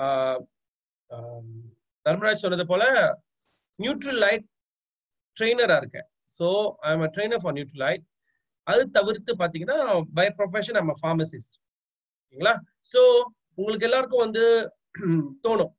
தர்மராஜ் சொன்னது போல neutral Nutrilite ட்ரெயினரா இருக்கேன் so I am trainer for Nutrilite அது தவிர்த்து பாத்தீங்கன்னா பை ப்ரொஃபஷன் ஐம் ஃபார்மசிஸ்ட் ஓகேங்களா ஸோ உங்களுக்கு எல்லாருக்கும் வந்து தோணும்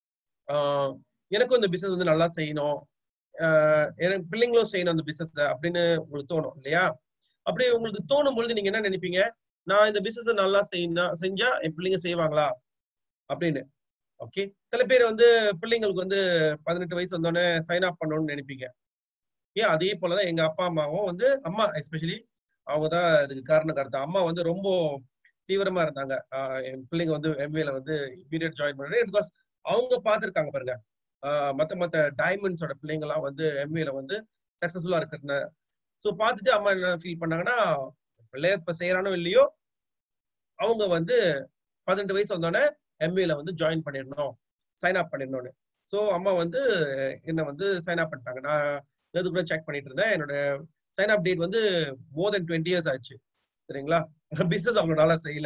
ஆஹ் எனக்கும் இந்த பிசினஸ் வந்து நல்லா செய்யணும் ஆஹ் எனக்கு பிள்ளைங்களும் செய்யணும் அந்த பிசினஸ் அப்படின்னு உங்களுக்கு தோணும் இல்லையா அப்படி உங்களுக்கு தோணும் பொழுது நீங்க என்ன நினைப்பீங்க நான் இந்த பிசினஸ் நல்லா செய்யணும் செஞ்சா என் பிள்ளைங்க செய்வாங்களா அப்படின்னு ஓகே சில பேர் வந்து பிள்ளைங்களுக்கு வந்து பதினெட்டு வயசு வந்தோடனே சைன் அப் பண்ணணும்னு நினைப்பீங்க ஏன் அதே போலதான் எங்க அப்பா அம்மாவும் வந்து அம்மா எஸ்பெஷலி அவங்க தான் இதுக்கு காரண கருத்து அம்மா வந்து ரொம்ப தீவிரமா இருந்தாங்க ஆஹ் என் பிள்ளைங்க வந்து எம்ஏல வந்து இமீடியட் ஜாயின் பண்ணுறது பிகாஸ் அவங்க பார்த்துருக்காங்க பாருங்க ஆஹ் மத்த மத்த டைமண்ட்ஸோட பிள்ளைங்கலாம் வந்து எம்ஏல வந்து சக்சஸ்ஃபுல்லா இருக்கிறது ஸோ பார்த்துட்டு அம்மா என்ன ஃபீல் பண்ணாங்கன்னா பிள்ளைய இப்ப செய்யறானோ இல்லையோ அவங்க வந்து பதினெட்டு வயசு வந்தோடனே எம்ஏல வந்து ஜாயின் பண்ணிடணும் சைன் அப் பண்ணிடணும்னு ஸோ அம்மா வந்து என்ன வந்து சைன் அப் பண்ணிட்டாங்க நான் இது கூட செக் பண்ணிட்டு இருந்தேன் என்னோட சைன் அப் டேட் வந்து மோர் தென் டுவெண்ட்டி இயர்ஸ் ஆச்சு சரிங்களா பிசினஸ் அவங்க நல்லா செய்யல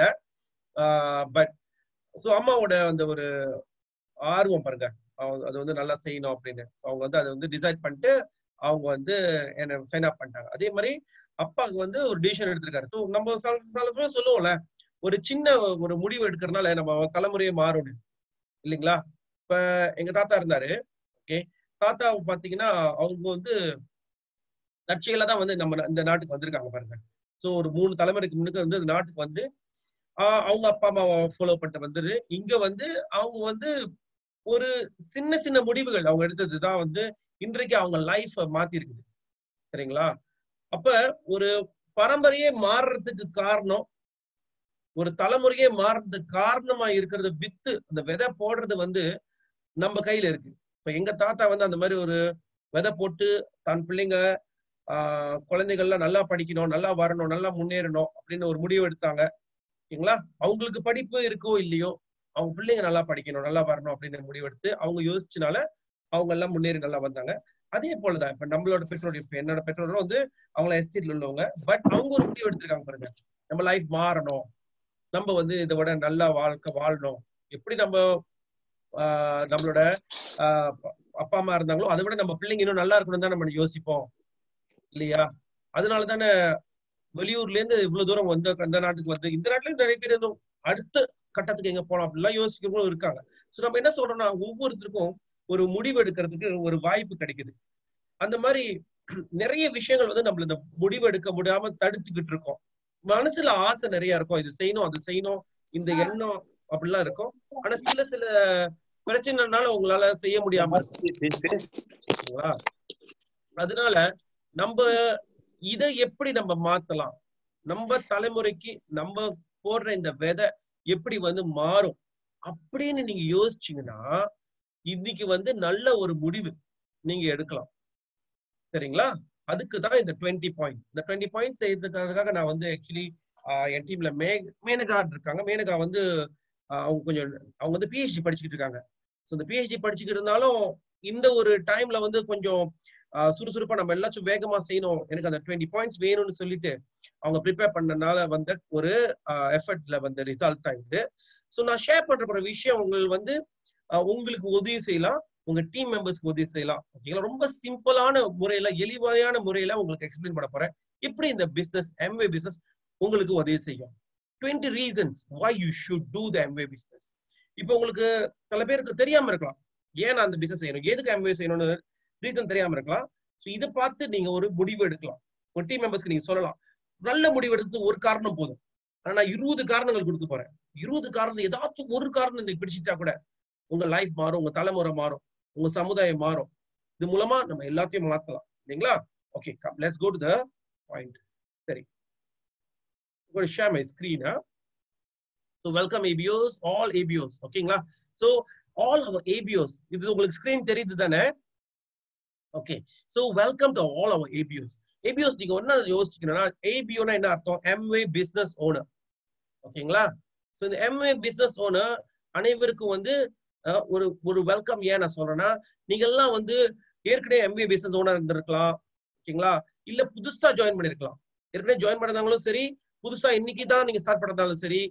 பட் ஸோ அம்மாவோட அந்த ஒரு ஆர்வம் பாருங்க அவங்க அது வந்து நல்லா செய்யணும் அப்படின்னு ஸோ அவங்க வந்து அதை வந்து டிசைட் பண்ணிட்டு அவங்க வந்து என்ன சைன் அப் பண்ணிட்டாங்க அதே மாதிரி அப்பாவுக்கு வந்து ஒரு டிசிஷன் எடுத்திருக்காரு ஸோ நம்ம சில சில சமயம் சொல்லுவோம்ல ஒரு சின்ன ஒரு முடிவு எடுக்கிறதுனால நம்ம தலைமுறையே மாறும் இல்லைங்களா இப்ப எங்க தாத்தா இருந்தாரு ஓகே தாத்தா பாத்தீங்கன்னா அவங்க வந்து தற்செயலா தான் வந்து நம்ம இந்த நாட்டுக்கு வந்திருக்காங்க பாருங்க ஸோ ஒரு மூணு தலைமுறைக்கு முன்னுக்கு வந்து இந்த நாட்டுக்கு வந்து ஆஹ் அவங்க அப்பா அம்மாவை ஃபாலோ பண்ணிட்டு வந்தது இங்க வந்து அவங்க வந்து ஒரு சின்ன சின்ன முடிவுகள் அவங்க எடுத்தது தான் வந்து இன்றைக்கு அவங்க லைஃப் மாத்தி இருக்குது சரிங்களா அப்ப ஒரு பரம்பரையே மாறுறதுக்கு காரணம் ஒரு தலைமுறையே மாறுறதுக்கு காரணமா இருக்கிறது வித்து அந்த விதை போடுறது வந்து நம்ம கையில இருக்கு இப்ப எங்க தாத்தா வந்து அந்த மாதிரி ஒரு விதை போட்டு தன் பிள்ளைங்க ஆஹ் குழந்தைகள்லாம் நல்லா படிக்கணும் நல்லா வரணும் நல்லா முன்னேறணும் அப்படின்னு ஒரு முடிவு எடுத்தாங்க ஓகேங்களா அவங்களுக்கு படிப்பு இருக்கோ இல்லையோ அவங்க பிள்ளைங்க நல்லா படிக்கணும் நல்லா வரணும் அப்படின்னு முடிவெடுத்து அவங்க யோசிச்சனால அவங்க எல்லாம் முன்னேறி நல்லா வந்தாங்க அதே போலதான் இப்ப நம்மளோட பெற்றோர் இப்ப என்னோட பெற்றோரும் வந்து அவங்கள எஸ்டேட்ல உள்ளவங்க பட் அவங்க ஒரு முடிவு எடுத்திருக்காங்க பாருங்க நம்ம லைஃப் மாறணும் நம்ம வந்து இதை விட நல்லா வாழ்க்கை வாழணும் எப்படி நம்ம ஆஹ் நம்மளோட ஆஹ் அப்பா அம்மா இருந்தாங்களோ அதை விட நம்ம பிள்ளைங்க இன்னும் நல்லா இருக்கணும் தான் நம்ம யோசிப்போம் இல்லையா அதனால தானே வெளியூர்ல இருந்து இவ்வளவு தூரம் வந்து அந்த நாட்டுக்கு வந்து இந்த நாட்டுல நிறைய பேர் இருந்தும் அடுத்த கட்டத்துக்கு எங்க போனோம் அப்படிலாம் யோசிக்கிறவங்களும் இருக்காங்க சோ நம்ம என்ன சொல்றோம்னா ஒவ்வொருத்தருக்கும் ஒரு முடிவு எடுக்கிறதுக்கு ஒரு வாய்ப்பு கிடைக்குது அந்த மாதிரி நிறைய விஷயங்கள் வந்து நம்மள இந்த முடிவு எடுக்க முடியாம தடுத்துக்கிட்டு இருக்கோம் மனசுல ஆசை நிறைய இருக்கும் இது செய்யணும் அது செய்யணும் இந்த எண்ணம் அப்படிலாம் இருக்கும் ஆனா சில சில பிரச்சனைனால உங்களால செய்ய முடியாம இருக்குங்களா அதனால நம்ம இதை எப்படி நம்ம மாத்தலாம் நம்ம தலைமுறைக்கு நம்ம போடுற இந்த விதை எப்படி வந்து மாறும் அப்படின்னு நீங்க யோசிச்சீங்கன்னா இன்னைக்கு வந்து நல்ல ஒரு முடிவு நீங்க எடுக்கலாம் சரிங்களா அதுக்கு தான் இந்த டுவெண்ட்டி பாயிண்ட்ஸ் இந்த டுவெண்ட்டி பாயிண்ட்ஸ் செய்யறதுக்காக நான் வந்து ஆக்சுவலி என் டீம்ல மே மேனகா இருக்காங்க மேனகா வந்து அவங்க கொஞ்சம் அவங்க வந்து பிஹெச்டி படிச்சுக்கிட்டு இருக்காங்க ஸோ இந்த பிஹெச்டி படிச்சுக்கிட்டு இருந்தாலும் இந்த ஒரு டைம்ல வந்து கொஞ்சம் சுறுசுறுப்பா நம்ம எல்லாச்சும் வேகமா செய்யணும் எனக்கு அந்த டுவெண்ட்டி பாயிண்ட்ஸ் வேணும்னு சொல்லிட்டு அவங்க ப்ரிப்பேர் பண்ணனால வந்த ஒரு எஃபர்ட்ல வந்த ரிசல்ட் ஆயிடுது ஸோ நான் ஷேர் பண்ற போற விஷயம் உங்களுக்கு வந்து உங்களுக்கு உதவி செய்யலாம் உங்க டீம் மெம்பர்ஸ்க்கு உதவி செய்யலாம் ஓகேங்களா ரொம்ப சிம்பிளான முறையில எளிமையான முறையில உங்களுக்கு எக்ஸ்பிளைன் பண்ண போறேன் எப்படி இந்த பிசினஸ் எம்வே பிசினஸ் உங்களுக்கு உதவி செய்யும் twenty reasons why you should do the Amway business இப்போ உங்களுக்கு சில பேருக்கு தெரியாம இருக்கலாம் ஏன் நான் அந்த பிசினஸ் செய்யணும் எதுக்கு எம்வே செய்யணும்னு ரீசன் தெரியாம இருக்கலாம் ஸோ இதை பார்த்து நீங்க ஒரு முடிவு எடுக்கலாம் ஒரு டீம் மெம்பர்ஸ்க்கு நீங்க சொல்லலாம் நல்ல முடிவு எடுத்து ஒரு காரணம் போதும் ஆனா நான் இருபது காரணங்கள் கொடுக்க போறேன் இருபது காரணம் ஏதாச்சும் ஒரு காரணம் நீங்க பிடிச்சிட்டா கூட உங்க லைஃப் மாறும் உங்க தலைமுறை மாறும் உங்க சமுதாயம் மாறும் இது மூலமா நம்ம எல்லாத்தையும் மாத்தலாம் இல்லைங்களா okay let's go to the point சரி ஒரு share my screen so welcome ABOs all ABOs ஓகேங்களா ஸோ ஆல் அவர் ஏபியோஸ் இது உங்களுக்கு ஸ்கிரீன் தெரியுது தானே okay so welcome to all our ABOs ABOs நீங்க என்ன யோசிச்சுக்கணும்னா ஏபிஓனா என்ன அர்த்தம் எம்வே பிசினஸ் ஓனர் ஓகேங்களா ஸோ இந்த எம்ஏ பிசினஸ் ஓனர் அனைவருக்கும் வந்து ஒரு ஒரு வெல்கம் ஏன் நான் சொல்றேன்னா நீங்க எல்லாம் வந்து ஏற்கனவே எம்பிஏ பிசினஸ் ஓனர் இருந்திருக்கலாம் ஓகேங்களா இல்ல புதுசா ஜாயின் பண்ணிருக்கலாம் ஏற்கனவே ஜாயின் பண்ணதாங்களும் சரி புதுசா இன்னைக்கு தான் நீங்க ஸ்டார்ட் பண்ணதாலும் சரி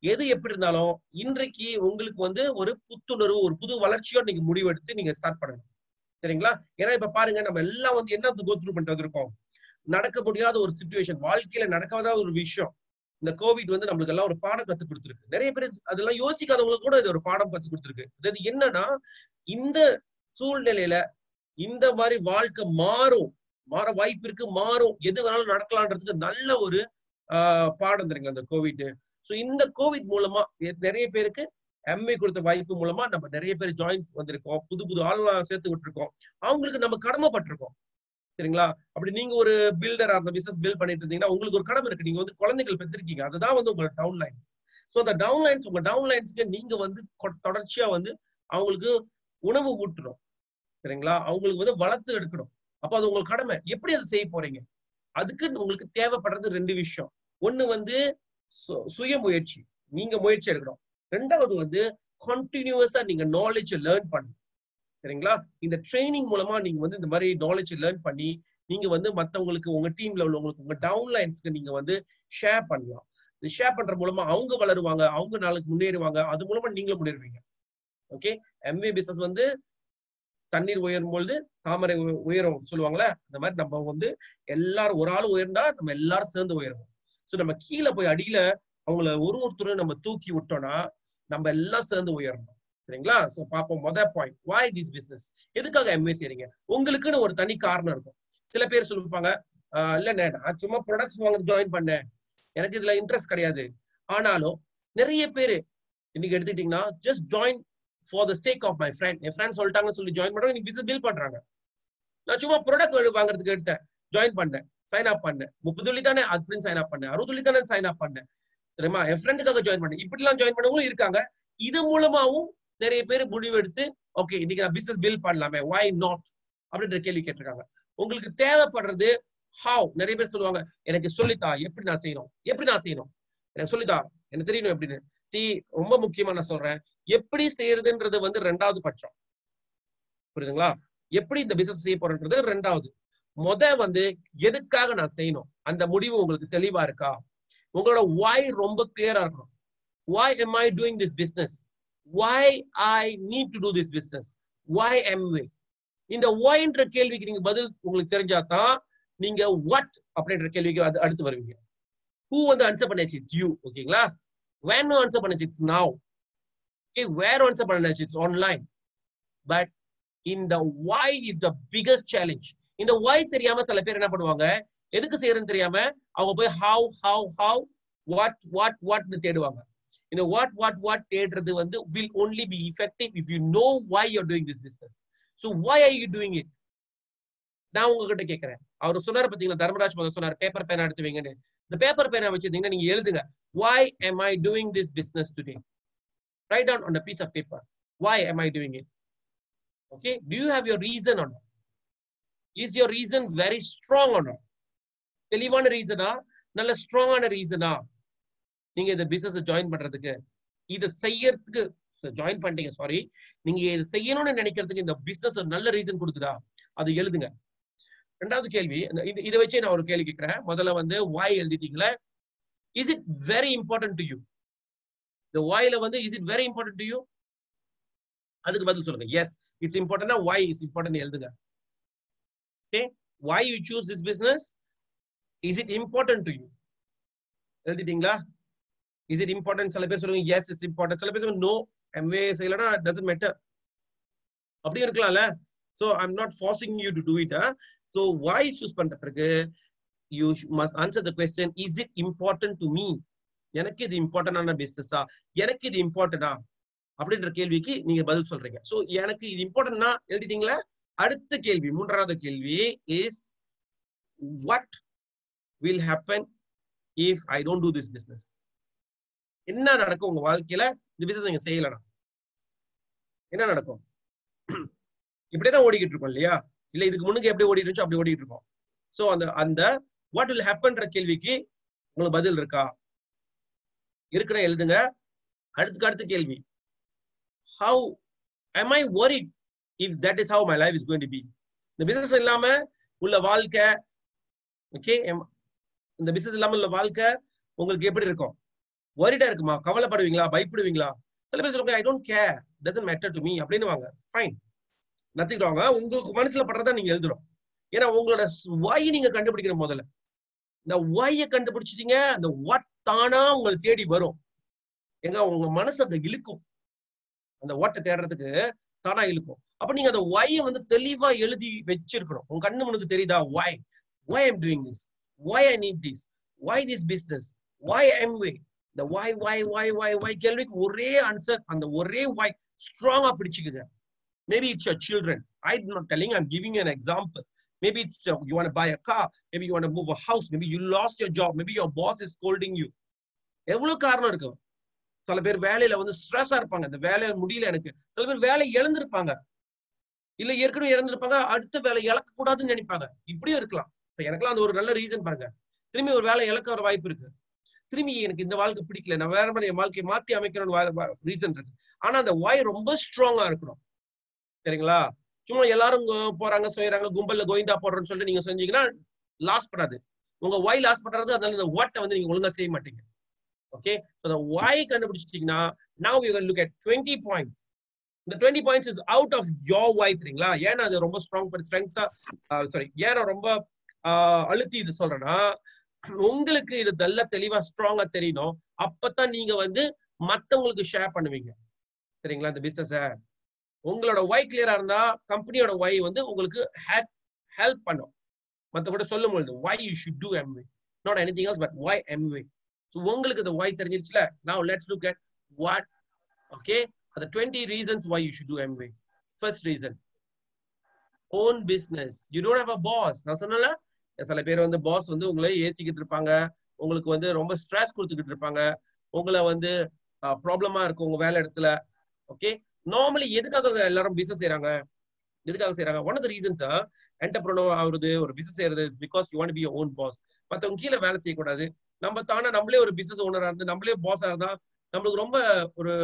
எது எப்படி இருந்தாலும் இன்றைக்கு உங்களுக்கு வந்து ஒரு புத்துணர்வு ஒரு புது வளர்ச்சியோட நீங்க முடிவெடுத்து நீங்க ஸ்டார்ட் பண்ணணும் சரிங்களா ஏன்னா இப்ப பாருங்க நம்ம எல்லாம் வந்து என்ன கோ த்ரூ பண்ணிட்டு வந்திருக்கோம் நடக்க முடியாத ஒரு சுச்சுவேஷன் வாழ்க்கையில நடக்காத ஒரு விஷயம் இந்த கோவிட் வந்து நம்மளுக்கு எல்லாம் ஒரு பாடம் கத்து கொடுத்துருக்கு நிறைய பேர் அதெல்லாம் யோசிக்காதவங்களுக்கு கூட இது ஒரு பாடம் கத்து கொடுத்துருக்கு அதாவது என்னன்னா இந்த சூழ்நிலையில இந்த மாதிரி வாழ்க்கை மாறும் மாற வாய்ப்பு இருக்கு மாறும் எது வேணாலும் நடக்கலான்றதுக்கு நல்ல ஒரு ஆஹ் பாடம் தெரியுங்க அந்த கோவிட் ஸோ இந்த கோவிட் மூலமா எ- நிறைய பேருக்கு எம்ஏ கொடுத்த வாய்ப்பு மூலமா நம்ம நிறைய பேர் ஜாயின் வந்திருக்கோம் புது புது ஆளுநர் சேர்த்து விட்டுருக்கோம் அவங்களுக்கு நம்ம கடமைப்பட்டிருக்கோம் சரிங்களா அப்படி நீங்க ஒரு பில்டர் அந்த பிசினஸ் பில்ட் பண்ணிட்டு இருந்தீங்கன்னா உங்களுக்கு ஒரு கடமை இருக்கு நீங்க வந்து குழந்தைகள் பெற்றிருக்கீங்க அதுதான் வந்து உங்களோட டவுன் லைன்ஸ் ஸோ அந்த டவுன் லைன்ஸ் உங்க டவுன் லைன்ஸ்க்கு நீங்க வந்து கொ- தொடர்ச்சியா வந்து அவங்களுக்கு உணவு ஊட்டணும் சரிங்களா அவங்களுக்கு வந்து வளர்த்து எடுக்கணும் அப்போ அது உங்களுக்கு கடமை எப்படி அதை செய்ய போறீங்க அதுக்கு உங்களுக்கு தேவைப்படுறது ரெண்டு விஷயம் ஒண்ணு வந்து சு- சுய முயற்சி நீங்க முயற்சி எடுக்கணும் ரெண்டாவது வந்து கண்டினியூஸா நீங்க நாலேஜ் லேர்ன் பண்ணணும் சரிங்களா இந்த ட்ரைனிங் மூலமா நீங்க வந்து இந்த மாதிரி நாலேஜ் லேர்ன் பண்ணி நீங்க வந்து மத்தவங்களுக்கு உங்க டீம்ல உள்ளவங்களுக்கு உங்க டவுன் லைன்ஸ்க்கு நீங்க வந்து ஷேர் பண்ணலாம் இது ஷேர் பண்ற மூலமா அவங்க வளருவாங்க அவங்க நாளைக்கு முன்னேறுவாங்க அது மூலமா நீங்களும் முன்னேறுவீங்க ஓகே எம்ஏ பிசினஸ் வந்து தண்ணீர் உயரும் பொழுது தாமரை உய- உயரும் சொல்லுவாங்கல்ல அந்த மாதிரி நம்ம வந்து எல்லாரும் ஒரு ஆள் உயர்ந்தா நம்ம எல்லாரும் சேர்ந்து உயருவோம் ஸோ நம்ம கீழே போய் அடியில அவங்கள ஒரு ஒருத்தரும் நம்ம தூக்கி விட்டோம்னா நம்ம எல்லாம் சேர்ந்து உயரணும் சரிங்களா ஸோ பார்ப்போம் மொதல் பாயிண்ட் வாய் திஸ் பிசினஸ் எதுக்காக எம்ஏ செய்றீங்க உங்களுக்குன்னு ஒரு தனி காரணம் இருக்கும் சில பேர் சொல்லிருப்பாங்க "ஆஹ் இல்லண்ணே நான் சும்மா ப்ரொடக்ட்ஸ் வாங்க ஜாயின் பண்ணேன் எனக்கு இதுல இன்ட்ரெஸ்ட் கிடையாது ஆனாலும் நிறைய பேர் இன்னைக்கு எடுத்துக்கிட்டீங்கன்னா just join for the sake of my friend என் ஃப்ரெண்ட் சொல்லிட்டாங்கன்னு சொல்லி ஜாயின் பண்றாங்க இன்னைக்கு பிசினஸ் பில் பண்றாங்க நான் சும்மா ப்ராடக்ட் வாங்குறதுக்கு எடுத்தேன் ஜாயின் பண்ணேன் சைன் அப் பண்ணேன் முப்பது வெள்ளி தானே அப்படின்னு சைன் அப் பண்ணேன் அறுபது வெள்ளி தானே சைன் அப் பண்ணேன் தெரியுமா என் ஃப்ரெண்டுக்காக ஜாயின் பண்ணேன் இப்படிலாம் ஜாயின் பண்ணவங்களும் இருக்காங்க இது மூலமாவும் நிறைய பேர் முடிவெடுத்து ஓகே இன்னைக்கு நான் பிசினஸ் பில் பண்ணலாமே why நாட் அப்படின்ற கேள்வி கேட்டிருக்காங்க உங்களுக்கு தேவைப்படுறது ஹவ் நிறைய பேர் சொல்லுவாங்க எனக்கு சொல்லித்தா எப்படி நான் செய்யணும் எப்படி நான் செய்யணும் எனக்கு சொல்லித்தா எனக்கு தெரியணும் எப்படின்னு சி ரொம்ப முக்கியமா நான் சொல்றேன் எப்படி செய்யறதுன்றது வந்து ரெண்டாவது பட்சம் புரியுதுங்களா எப்படி இந்த பிசினஸ் செய்ய போறேன்றது ரெண்டாவது முத வந்து எதுக்காக நான் செய்யணும் அந்த முடிவு உங்களுக்கு தெளிவா இருக்கா உங்களோட வாய் ரொம்ப கிளியரா இருக்கணும் why am i doing this business why i need to do this business why am we இந்த whyன்ற கேள்விக்கு நீங்க பதில் உங்களுக்கு தெரிஞ்சாதான் நீங்க what அப்படின்ற கேள்விக்கு அது அடுத்து வருவீங்க who வந்து ஆன்சர் பண்ணாச்சு இட்ஸ் யூ ஓகேங்களா when ஆன்சர் பண்ணாச்சு it's now okay where answer பண்ணாச்சு இட்ஸ் ஆன்லைன் பட் இந்த why is the biggest challenge இந்த why தெரியாம சில பேர் என்ன பண்ணுவாங்க எதுக்கு செய்யறதுன்னு தெரியாம அவங்க போய் how how how what what whatனு தேடுவாங்க இந்த what what what தேடுறது வந்து will only be effective if you know why you're doing this business so why are you doing it நான் உங்ககிட்ட கேட்கிறேன் அவர் சொன்னார் பாத்தீங்களா தர்மராஜ் மகன் சொன்னார் பேப்பர் பேனா எடுத்து வைங்கன்னு இந்த பேப்பர் பேனா வச்சிருந்தீங்கன்னா நீங்க எழுதுங்க why am i doing this business today write down on a piece of paper why am i doing it okay do you have your reason or not is your reason very strong or not தெளிவான ரீசனா நல்ல ஸ்ட்ராங்கான ரீசனா நீங்க இந்த business join பண்றதுக்கு இதை செய்யறதுக்கு ஜாயின் பண்ணிட்டீங்க சாரி நீங்க இதை செய்யணும்னு நினைக்கிறதுக்கு இந்த பிசினஸ் நல்ல ரீசன் கொடுக்குதா அது எழுதுங்க ரெண்டாவது கேள்வி இந்த- இது இதை வச்சே நான் ஒரு கேள்வி கேட்கிறேன் முதல்ல வந்து வாய் எழுதிட்டீங்களா is it very important to you இந்த வாயில வந்து is it very important to you அதுக்கு பதில் சொல்லுங்க எஸ் இட்ஸ் இம்பார்ட்டன்ட்னா வாய் இஸ் இம்பார்ட்டன்ட் எழுதுங்க okay why you choose this business is it important to you எழுதிட்டீங்களா இஸ் இட் இம்பார்ட்டன்ட் சில பேர் சொல்லுங்க எஸ் இஸ் இம்பார்ட்டன்ட் சில பேர் சொல்லுங்க நோ எம்ஏ செய்யலனா டசன்ட் மேட்டர் அப்படி இருக்கலாம்ல so I'm not forcing you to do it so why choose பண்ற பிறகு you must answer the question is it important to me எனக்கு இது இம்பார்ட்டன்டான பிசினஸா எனக்கு இது இம்பார்ட்டனா அப்படின்ற கேள்விக்கு நீங்க பதில் சொல்றீங்க ஸோ எனக்கு இது இம்பார்ட்டன்ட்னா எழுதிட்டீங்களா அடுத்த கேள்வி மூன்றாவது கேள்வி is what will happen if I don't do this business என்ன நடக்கும் உங்க வாழ்க்கையில இந்த பிசினஸ் நீங்க செய்யலனா என்ன நடக்கும் இப்படிதான் ஓடிக்கிட்டு இருக்கோம் இல்லையா இல்ல இதுக்கு முன்னுக்கு எப்படி ஓடிட்டு இருந்துச்சோ அப்படி ஓடிட்டு இருக்கோம் சோ அந்த அந்த வாட் வில் ஹேப்பன்ற கேள்விக்கு உங்களுக்கு பதில் இருக்கா இருக்குன்னா எழுதுங்க அடுத்துக்கு அடுத்த கேள்வி how am I worried if that is how my life is going to be இந்த பிசினஸ் இல்லாம உள்ள வாழ்க்கை ஓகே இந்த பிசினஸ் இல்லாம உள்ள வாழ்க்கை உங்களுக்கு எப்படி இருக்கும் ஒரிடா இருக்குமா கவலைப்படுவீங்களா பயப்படுவீங்களா சில பேர் சொல்லுவாங்க I don't care doesn't matter to me அப்படின்னு வாங்க ஃபைன் நத்திட்டு வாங்க உங்களுக்கு மனசுல படுறதா நீங்க எழுதுறோம் ஏன்னா உங்களோட வாய் நீங்க கண்டுபிடிக்கணும் முதல்ல இந்த வாயை கண்டுபிடிச்சிட்டீங்க அந்த வாட் தானா உங்களை தேடி வரும் எங்க உங்க மனசு அந்த இழுக்கும் அந்த ஓட்டை தேடுறதுக்கு தானா இழுக்கும் அப்ப நீங்க அந்த வாயை வந்து தெளிவா எழுதி வச்சிருக்கணும் உங்க கண்ணு முனுக்கு தெரியுதா வாய் why I'm doing this, why I need this, why this business, why I'm way. இந்த why, why, why, why, why கேள்விக்கு ஒரே ஆன்சர் அந்த ஒரே why ஸ்ட்ராங்கா பிடிச்சுக்குங்க maybe it's your children i'm not telling i'm giving you an example maybe it's uh, you want to buy a car maybe you want to move a house maybe you lost your job maybe your boss is scolding you எவ்வளவு காரணம் இருக்கு சில பேர் வேலையில வந்து ஸ்ட்ரெஸ்ஸா இருப்பாங்க இந்த வேலையில முடியல எனக்கு சில பேர் வேலை இழந்திருப்பாங்க இல்ல ஏற்கனவே இழந்திருப்பாங்க அடுத்த வேலை இழக்க கூடாதுன்னு நினைப்பாங்க இப்படியும் இருக்கலாம் இப்ப எனக்கெல்லாம் அது ஒரு நல்ல ரீசன் பாருங்க திரும்பி ஒரு வேலை இழக்க ஒரு வாய்ப்பு இருக்கு திரும்பி எனக்கு இந்த வாழ்க்கை பிடிக்கல நான் வேற மாதிரி என் வாழ்க்கையை மாத்தி அமைக்கணும்னு ரீசன் இருக்கு ஆனா அந்த வாய் ரொம்ப ஸ்ட்ராங்கா இருக்கணும் சரிங்களா சும்மா எல்லாரும் go- போறாங்க செய்யறாங்க கும்பல்ல கோவிந்தா போடுறோம்னு சொல்லிட்டு நீங்க செஞ்சீங்கன்னா லாஸ் பண்ணாது உங்க வாய் லாஸ் பண்றது அதனால இந்த வாட்டை வந்து நீங்க ஒழுங்கா செய்ய மாட்டீங்க ஓகே அந்த வாய் கண்டுபிடிச்சிட்டீங்கன்னா now you can look at 20 points இந்த 20 points is out of your why தெரியுங்களா ஏன்னா அது ரொம்ப ஸ்ட்ராங் பண்ணி ஸ்ட்ரென்த்தா சாரி ஏன்னா ரொம்ப ஆஹ், அழுத்தி இது சொல்றேன்னா உங்களுக்கு இது நல்லா தெளிவா ஸ்ட்ராங்கா தெரியணும் அப்பதான் நீங்க வந்து மத்தவங்களுக்கு ஷேர் பண்ணுவீங்க சரிங்களா இந்த பிசினஸ உங்களோட ஒய் கிளியரா இருந்தா கம்பெனியோட ஒய் வந்து உங்களுக்கு ஹெல்ப் பண்ணும் மத்த கூட சொல்லும் பொழுது why you should do MWay not anything else but why MWay so உங்களுக்கு இந்த why தெரிஞ்சிருச்சுல now let's look at what okay are the 20 reasons why you should do MWay first reason own business you don't have a boss நான் சொன்னல சில பேர் வந்து pass வந்து உங்களை ஏசிக்கிட்டு இருப்பாங்க உங்களுக்கு வந்து ரொம்ப ஸ்ட்ரெஸ் கொடுத்துக்கிட்டு இருப்பாங்க உங்களை வந்து ப்ராப்ளமா இருக்கும் உங்க வேலை இடத்துல ஓகே நார்மலி எதுக்காக எல்லாரும் பிசினஸ் செய்றாங்க எதுக்காக செய்றாங்க one of the reasons entrepreneur ஆகுறது ஒரு பிசினஸ் செய்யறது because you want be own boss மத்தவங்க கீழே வேலை செய்யக்கூடாது நம்ம தானே நம்மளே ஒரு பிசினஸ் ஓனரா இருந்து நம்மளே பாஸா இருந்தா நம்மளுக்கு ரொம்ப ஒரு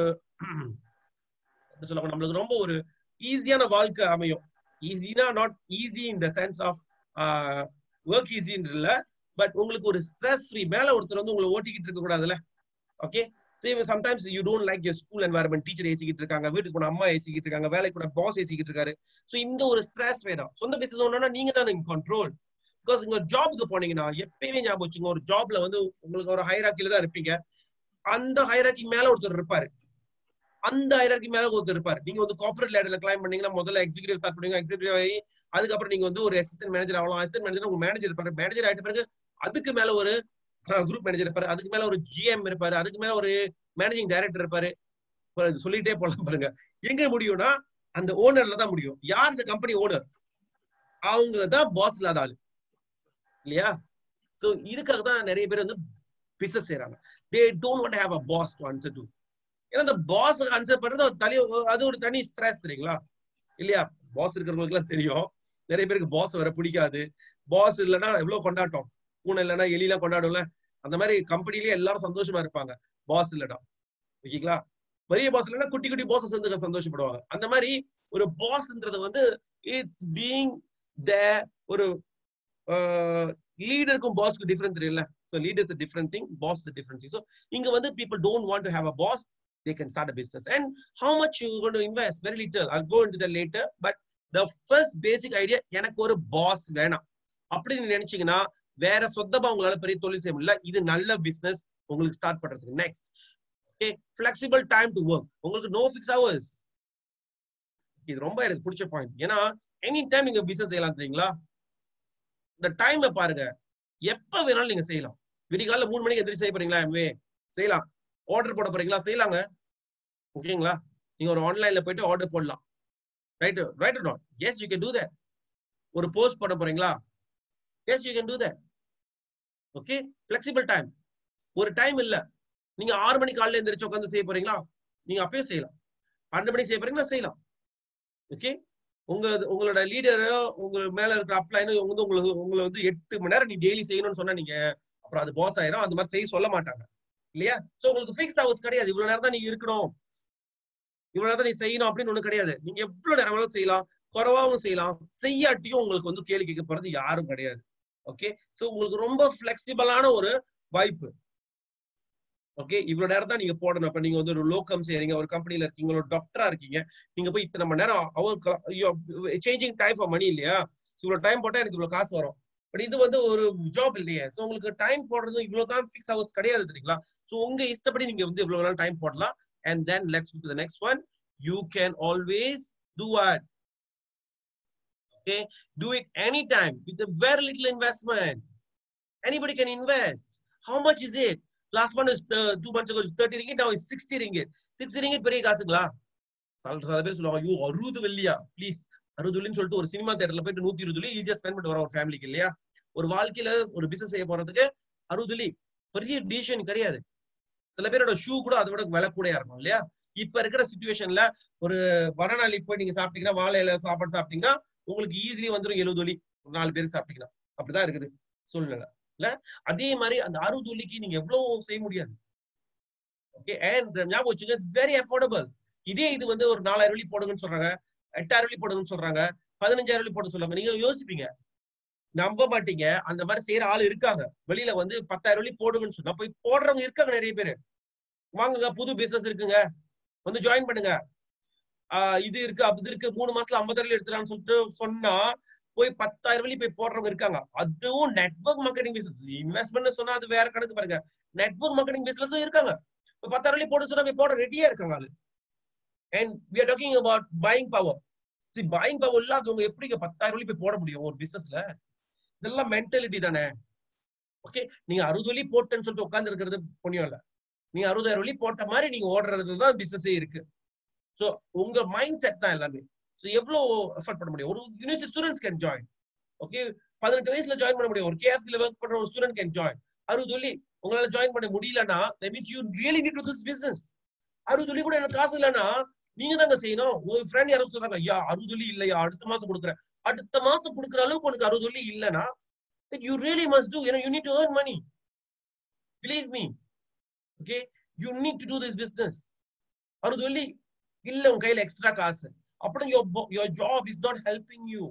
என்ன சொல்லுவாங்க நம்மளுக்கு ரொம்ப ஒரு ஈஸியான வாழ்க்கை அமையும் ஈஸினா not easy in the sense of work ஈஸின்னு இல்ல பட் உங்களுக்கு ஒரு ஸ்ட்ரெஸ் ஃப்ரீ மேல ஒருத்தர் வந்து உங்களை ஓட்டிக்கிட்டு இருக்க கூடாதுல்ல okay same sometimes you don't like your school environment teacher ஏசிக்கிட்டு இருக்காங்க வீட்டுக்கு போன அம்மா ஏசிக்கிட்டு இருக்காங்க வேலைக்கு போன பாஸ் ஏசிக்கிட்டு இருக்காரு ஸோ இந்த ஒரு ஸ்ட்ரெஸ் வேணும் சொந்த பிசினஸ் ஒன்னா நீங்க தான் கண்ட்ரோல் பிகாஸ் உங்க ஜாபுக்கு போனீங்கன்னா எப்பயுமே ஞாபகம் வச்சுங்க ஒரு ஜாப்ல வந்து உங்களுக்கு ஒரு ஹைராக்கில தான் இருப்பீங்க அந்த ஹைராக்கி மேல ஒருத்தர் இருப்பாரு அந்த ஹைராக்கி மேல ஒருத்தர் இருப்பாரு நீங்க வந்து கார்பரேட் லேடர்ல கிளைம் பண்ணீங்கன்னா முதல்ல எக்ஸிகூட்டிவ் ஸ்டார்ட் பண்ணுவீங்க எக்ஸிகூட்டிவ் ஆகி அதுக்கப்புறம் நீங்க வந்து ஒரு அசிஸ்டன்ட் மேனேஜர் ஆகலாம் அசிஸ்டன்ட் மேனேஜர் உங்க மேனேஜர் இருப்பாரு மேனேஜர் ஆயிட்ட பிறகு அதுக்கு மேல ஒரு குரூப் மேனேஜர் இருப்பாரு அதுக்கு மேல ஒரு ஜிஎம் இருப்பாரு அதுக்கு மேல ஒரு மேனேஜிங் டைரக்டர் இருப்பாரு இப்ப இது சொல்லிட்டே போலாம் பாருங்க எங்க முடியும்னா அந்த ஓனர்ல தான் முடியும் யார் இந்த கம்பெனி ஓனர் அவங்க தான் பாஸ் இல்லாத ஆளு இல்லையா சோ இதுக்காக தான் நிறைய பேர் வந்து பிசினஸ் செய்யறாங்க they don't want have a boss to answer to ஏன்னா அந்த பாஸ் ஆன்சர் பண்றது ஒரு தனி அது ஒரு தனி ஸ்ட்ரெஸ் தெரியுங்களா இல்லையா பாஸ் இருக்கிறவங்களுக்கு எல்லாம் தெரியும் நிறைய பேருக்கு பாஸ் வர பிடிக்காது பாஸ் இல்லைன்னா எவ்வளவு கொண்டாட்டம் பூனை இல்லைன்னா எலிலாம் கொண்டாடும்ல அந்த மாதிரி கம்பெனிலேயே எல்லாரும் சந்தோஷமா இருப்பாங்க பாஸ் இல்லடா ஓகேங்களா பெரிய பாஸ் இல்லைன்னா குட்டி குட்டி பாஸ் வந்து சந்தோஷப்படுவாங்க அந்த மாதிரி ஒரு பாஸ்ன்றது வந்து இட்ஸ் பீங் த ஒரு லீடருக்கும் பாஸ்க்கு டிஃபரெண்ட் தெரியல so leaders different thing boss different thing so இங்க வந்து people don't want to have a boss they can start a business and how much you going to invest very little i'll go into that later but the first basic idea எனக்கு ஒரு pass வேணாம் அப்படின்னு நினைச்சீங்கன்னா வேற சொந்தமா உங்களால பெரிய தொழில் செய்ய முடியல இது நல்ல பிசினஸ் உங்களுக்கு ஸ்டார்ட் பண்றதுக்கு next okay flexible time to work உங்களுக்கு நோ ஃபிக்ஸ் ஹவர்ஸ் இது ரொம்ப எனக்கு பிடிச்ச பாயிண்ட் ஏன்னா எனி டைம் நீங்க பிசினஸ் செய்யலாம் தெரியுங்களா இந்த டைமை பாருங்க எப்ப வேணாலும் நீங்க செய்யலாம் விடிகால மூணு மணிக்கு எந்திரிச்சு செய்ய போறீங்களா எம்வே செய்யலாம் ஆர்டர் போட போறீங்களா செய்யலாங்க ஓகேங்களா நீங்க ஒரு ஆன்லைன்ல போயிட்டு ஆர்டர் போடலாம் right right not yes you can do that ஒரு போஸ்ட் பண்ண போறீங்களா yes you can do that okay flexible time ஒரு டைம் இல்ல நீங்க ஆறு மணி காலையில எந்திரிச்சு உட்காந்து செய்ய போறீங்களா நீங்க அப்பயே செய்யலாம் பன்னெண்டு மணிக்கு செய்ய போறீங்களா செய்யலாம் ஓகே உங்க உங்களோட லீடரோ உங்க மேல இருக்கிற அப்ளைனோ வந்து உங்களுக்கு உங்களை வந்து எட்டு மணி நேரம் நீ டெய்லி செய்யணும்னு சொன்னா நீங்க அப்புறம் அது பாஸ் ஆயிரும் அந்த மாதிரி செய்ய சொல்ல மாட்டாங்க இல்லையா சோ உங்களுக்கு ஃபிக்ஸ் ஹவர்ஸ் கிடையாது இவ்வளவு நேரம் தான் நீங்க இருக்கணும் இவ்வளவு நேரம் நீ செய்யணும் அப்படின்னு ஒண்ணு கிடையாது நீங்க எவ்வளவு நேரம் வேணாலும் செய்யலாம் குறவாவும் செய்யலாம் செய்யாட்டியும் உங்களுக்கு வந்து கேள்வி கேட்க போறது யாரும் கிடையாது ஓகே சோ உங்களுக்கு ரொம்ப பிளெக்சிபிளான ஒரு வாய்ப்பு ஓகே இவ்வளவு நேரம் தான் நீங்க போடணும் இப்ப நீங்க வந்து ஒரு லோக்கம் செய்றீங்க ஒரு கம்பெனில இருக்கீங்க ஒரு டாக்டரா இருக்கீங்க நீங்க போய் இத்தனை மணி நேரம் அவர் சேஞ்சிங் டைம் ஃபார் மணி இல்லையா இவ்வளவு டைம் போட்டா எனக்கு இவ்வளவு காசு வரும் பட் இது வந்து ஒரு ஜாப் இல்லையே சோ உங்களுக்கு டைம் போடுறது இவ்வளவு தான் ஃபிக்ஸ் ஹவர்ஸ் கிடையாது தெரியுங்களா சோ உங்க இஷ்டப்படி நீங்க வந்து இவ்வளவு நாள் டைம் போடலாம் and then let's to the next one you can always do what okay do it any time with very little investment anybody can invest how much is it last one is uh, two months ago is 30 ringgit now is 60 ringgit 60 ringgit பெரிய காசுங்களா சில சில பேர் சொல்லுவாங்க ஐயோ அறுபது வெள்ளியா please அறுபது வெள்ளின்னு சொல்லிட்டு ஒரு சினிமா தேட்டர்ல போயிட்டு நூத்தி இருபது வெள்ளி ஈஸியா ஸ்பெண்ட் பண்ணிட்டு வரோம் ஒரு ஃபேமிலிக்கு இல்லையா ஒரு வாழ்க்கையில ஒரு பிசினஸ் செய்ய போறதுக்கு அறுபது வெள்ளி பெரிய டிசிஷன் கிடையாது சில பேரோட ஷூ கூட அதை விட விலை கூடயா இருக்கும் இல்லையா இப்ப இருக்கிற சுச்சுவேஷன்ல ஒரு வடநாளி போய் நீங்க சாப்பிட்டீங்கன்னா வாழையில சாப்பாடு சாப்பிட்டீங்கன்னா உங்களுக்கு ஈஸிலி வந்துடும் எழுபது வழி ஒரு நாலு பேர் சாப்பிட்டீங்கன்னா அப்படிதான் இருக்குது சூழ்நிலை இல்ல அதே மாதிரி அந்த அறுபது வள்ளிக்கு நீங்க எவ்வளவு செய்ய முடியாது ஓகே அண்ட் ஞாபகம் வச்சுங்க வெரி அஃபோர்டபுள் இதே இது வந்து ஒரு நாலாயிரம் வழி போடுங்கன்னு சொல்றாங்க எட்டாயிரம் வழி போடுங்கன்னு சொல்றாங்க பதினஞ்சாயிரம் வழி போட சொல்றாங்க நீங்க யோசிப்பீங்க நம்ப மாட்டீங்க அந்த மாதிரி செய்யற ஆள் இருக்காங்க வெளியில வந்து பத்தாயிரம் வழி போடுங்கன்னு சொன்னா போய் போடுறவங்க இருக்காங்க நிறைய பேரு வாங்குங்க புது பிசினஸ் இருக்குங்க வந்து ஜாயின் பண்ணுங்க ஆஹ் இது இருக்கு அது இருக்கு மூணு மாசத்துல ஐம்பதாயிரம் எடுத்துலாம்னு சொல்லிட்டு சொன்னா போய் பத்தாயிரம் வழி போய் போடுறவங்க இருக்காங்க அதுவும் நெட்வொர்க் மார்க்கெட்டிங் பிசினஸ் இன்வெஸ்ட்மெண்ட் சொன்னா அது வேற கணக்கு பாருங்க நெட்வொர்க் மார்க்கெட்டிங் பிசினஸும் இருக்காங்க இப்போ பத்தாயிரம் வழி போட சொன்னா போய் போட ரெடியா இருக்காங்க ஆளு and we are talking about buying power see buying power இல்லாதவங்க எப்படிங்க பத்தாயிரம் வழி போய் போட முடியும் ஒரு பிசினஸ்ல இதெல்லாம் மென்டாலிட்டி தானே ஓகே நீங்க அறுபது வழி போட்டேன்னு சொல்லிட்டு உட்கார்ந்து இருக்கிறது புண்ணியம் இல்ல நீங்க அறுபதாயிரம் வழி போட்ட மாதிரி நீங்க ஓடுறது தான் பிசினஸே இருக்கு ஸோ உங்க மைண்ட் செட் தான் எல்லாமே ஸோ எவ்வளோ எஃபர்ட் பண்ண முடியும் ஒரு university students can join okay பதினெட்டு வயசுல ஜாயின் பண்ண முடியும் ஒரு கேஎஸ்சில ஒர்க் பண்ற ஒரு ஸ்டூடெண்ட் கேன் ஜாயின் அறுபது வழி உங்களால ஜாயின் பண்ண முடியலன்னா means you really need to this business அறுபது வழி கூட எனக்கு காசு இல்லைன்னா நீங்க தாங்க செய்யணும் உங்க ஃப்ரெண்ட் யாரும் சொல்றாங்க ஐயா அறுபது வழி இல்லையா அடுத்த மாசம் கொடுக்குறேன் அடுத்த மாசம் கொடுக்குற அளவுக்கு உனக்கு அறுபது வழி இல்லைன்னா யூ ரியலி மஸ்ட் டூ ஏன்னா you need to earn money believe me okay you need to do this business அறுபது வழி இல்ல உங்க கையில எக்ஸ்ட்ரா காசு அப்புறம் your your job is not helping you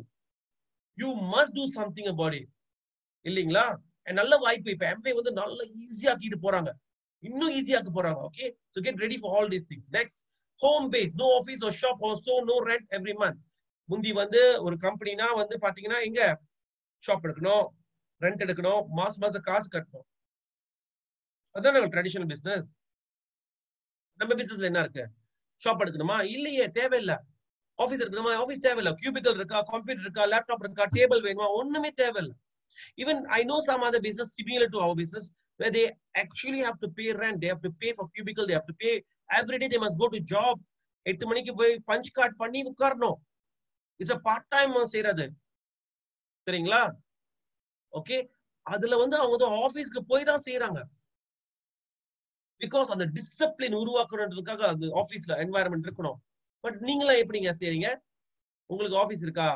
you must do something about it இல்லைங்களா நல்ல வாய்ப்பு இப்ப எம்பே வந்து நல்ல ஈஸியாக்கிட்டு போறாங்க இன்னும் ஈஸியாக்க போறாங்க okay so get ready for all these things next home base no office ஒரு shop also no rent every month முந்தி வந்து ஒரு கம்பெனினா வந்து பாத்தீங்கன்னா எங்க ஷாப் எடுக்கணும் ரெண்ட் எடுக்கணும் மாசம் மாசம் காசு கட்டணும் அதான் ட்ரெடிஷனல் பிசினஸ் நம்ம பிசினஸ்ல என்ன இருக்கு ஷாப் எடுக்கணுமா இல்லையே தேவையில்லை ஆஃபீஸ் இருக்கணுமா ஆஃபீஸ் தேவையில்ல கியூபிக்கல் இருக்கா கம்ப்யூட்டர் இருக்கா லேப்டாப் இருக்கா டேபிள் வேணுமா ஒண்ணுமே தேவையில்ல even I know some other business similar to our business where they actually have to pay rent they have to pay for cubicle they have to pay every day they must go to job எட்டு மணிக்கு போய் punch card பண்ணி உட்காரணும் it's a part time செய்யறது சரிங்களா okay அதுல வந்து அவங்க வந்து ஆபீஸ்க்கு போய் தான் செய்யறாங்க பிகாஸ் அந்த டிசிப்ளின் உருவாக்கணுன்றதுக்காக அந்த ஆபீஸ்ல என்வாயர்மெண்ட் இருக்கணும் பட் நீங்களாம் எப்படிங்க செய்றீங்க உங்களுக்கு ஆபீஸ் இருக்கா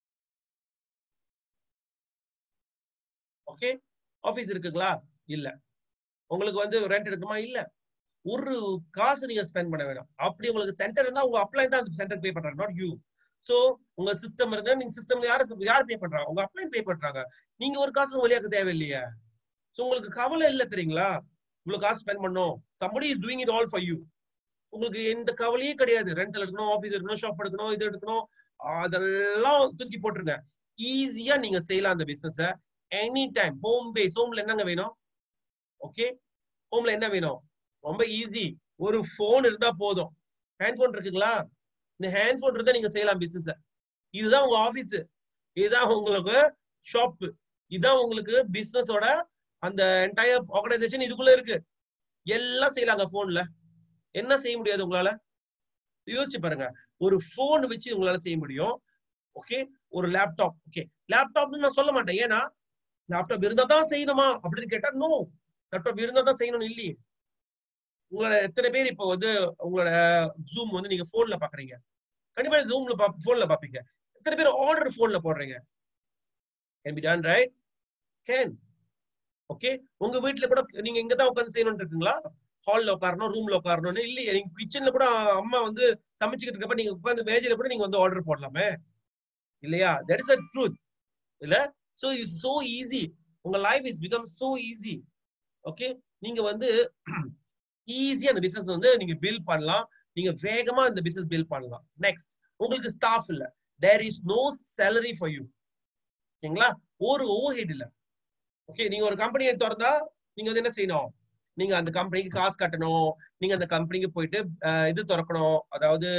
ஓகே ஆபீஸ் இருக்குங்களா இல்ல உங்களுக்கு வந்து ரெண்ட் எடுக்குமா இல்ல ஒரு காசு நீங்க ஸ்பெண்ட் பண்ண வேணாம் அப்படி உங்களுக்கு சென்டர் இருந்தா உங்க அப்ளை தான் அந்த சென்டர் பே பண்றாங்க நாட் யூ சோ உங்க சிஸ்டம் இருந்தா நீங்க சிஸ்டம்ல யாரு யார் பே பண்றாங்க உங்க அப்ளை பே பண்றாங்க நீங்க ஒரு காசு வழியாக்க தேவையில்லையே சோ உங்களுக்கு கவலை இல்ல தெரியுங்களா இவ்வளவு காசு ஸ்பெண்ட் பண்ணும் somebody is doing it all for you உங்களுக்கு எந்த கவலையே கிடையாது ரெண்டல் எடுக்கணும் ஆஃபீஸ் எடுக்கணும் ஷாப் எடுக்கணும் இது எடுக்கணும் அதெல்லாம் தூக்கி போட்டுருங்க ஈஸியா நீங்க செய்யலாம் அந்த business any time home base ஹோம்ல என்னங்க வேணும் ஓகே ஹோம்ல என்ன வேணும் ரொம்ப ஈஸி ஒரு போன் இருந்தா போதும் ஹேண்ட் போன் இருக்குங்களா இந்த ஹேண்ட் போன் இருந்தா நீங்க செய்யலாம் பிசினஸ் இதுதான் உங்க ஆபீஸ் இதுதான் உங்களுக்கு ஷாப் இதுதான் உங்களுக்கு பிசினஸோட அந்த என்டையர் ஆர்கனைசேஷன் இதுக்குள்ள இருக்கு எல்லாம் செய்யலாங்க போன்ல என்ன செய்ய முடியாது உங்களால யோசிச்சு பாருங்க ஒரு போன் வச்சு உங்களால செய்ய முடியும் ஓகே ஒரு லேப்டாப் ஓகே லேப்டாப்னு நான் சொல்ல மாட்டேன் ஏன்னா லேப்டாப் இருந்தா தான் செய்யணுமா அப்படின்னு கேட்டா நோ லேப்டாப் இருந்தா தான் செய்யணும் இல்லையே உங்களோட எத்தனை பேர் இப்போ வந்து உங்களோட ஜூம் வந்து நீங்க போன்ல பாக்குறீங்க கண்டிப்பா ஜூம்ல போன்ல பாப்பீங்க எத்தனை பேர் ஆர்டர் போன்ல போடுறீங்க can be done right can okay உங்க வீட்டுல கூட நீங்க இங்க தான் உட்காந்து செய்யணும்னு இருக்குங்களா ஹால்ல உட்காரணும் ரூம்ல உட்காரணும்னு இல்லையே நீங்க கிச்சன்ல கூட அம்மா வந்து சமைச்சுக்கிட்டு இருக்கப்ப நீங்க உட்காந்து மேஜையில கூட நீங்க வந்து ஆர்டர் போடலாமே இல்லையா தட் இஸ் அ ட்ரூத் இல்ல சோ இட்ஸ் சோ ஈஸி உங்க life is become so easy okay நீங்க வந்து ஈஸியா அந்த பிசினஸ் வந்து நீங்க பில் பண்ணலாம் நீங்க வேகமா இந்த பிசினஸ் பில் பண்ணலாம் நெக்ஸ்ட் உங்களுக்கு ஸ்டாஃப் இல்ல there is no salary for you ஓகேங்களா ஒரு ஓவர் ஹெட் இல்ல ஓகே நீங்க ஒரு கம்பெனியை திறந்தா நீங்க வந்து என்ன செய்யணும் நீங்க அந்த கம்பெனிக்கு காசு கட்டணும் நீங்க அந்த கம்பெனிக்கு போயிட்டு அஹ், இது திறக்கணும் அதாவது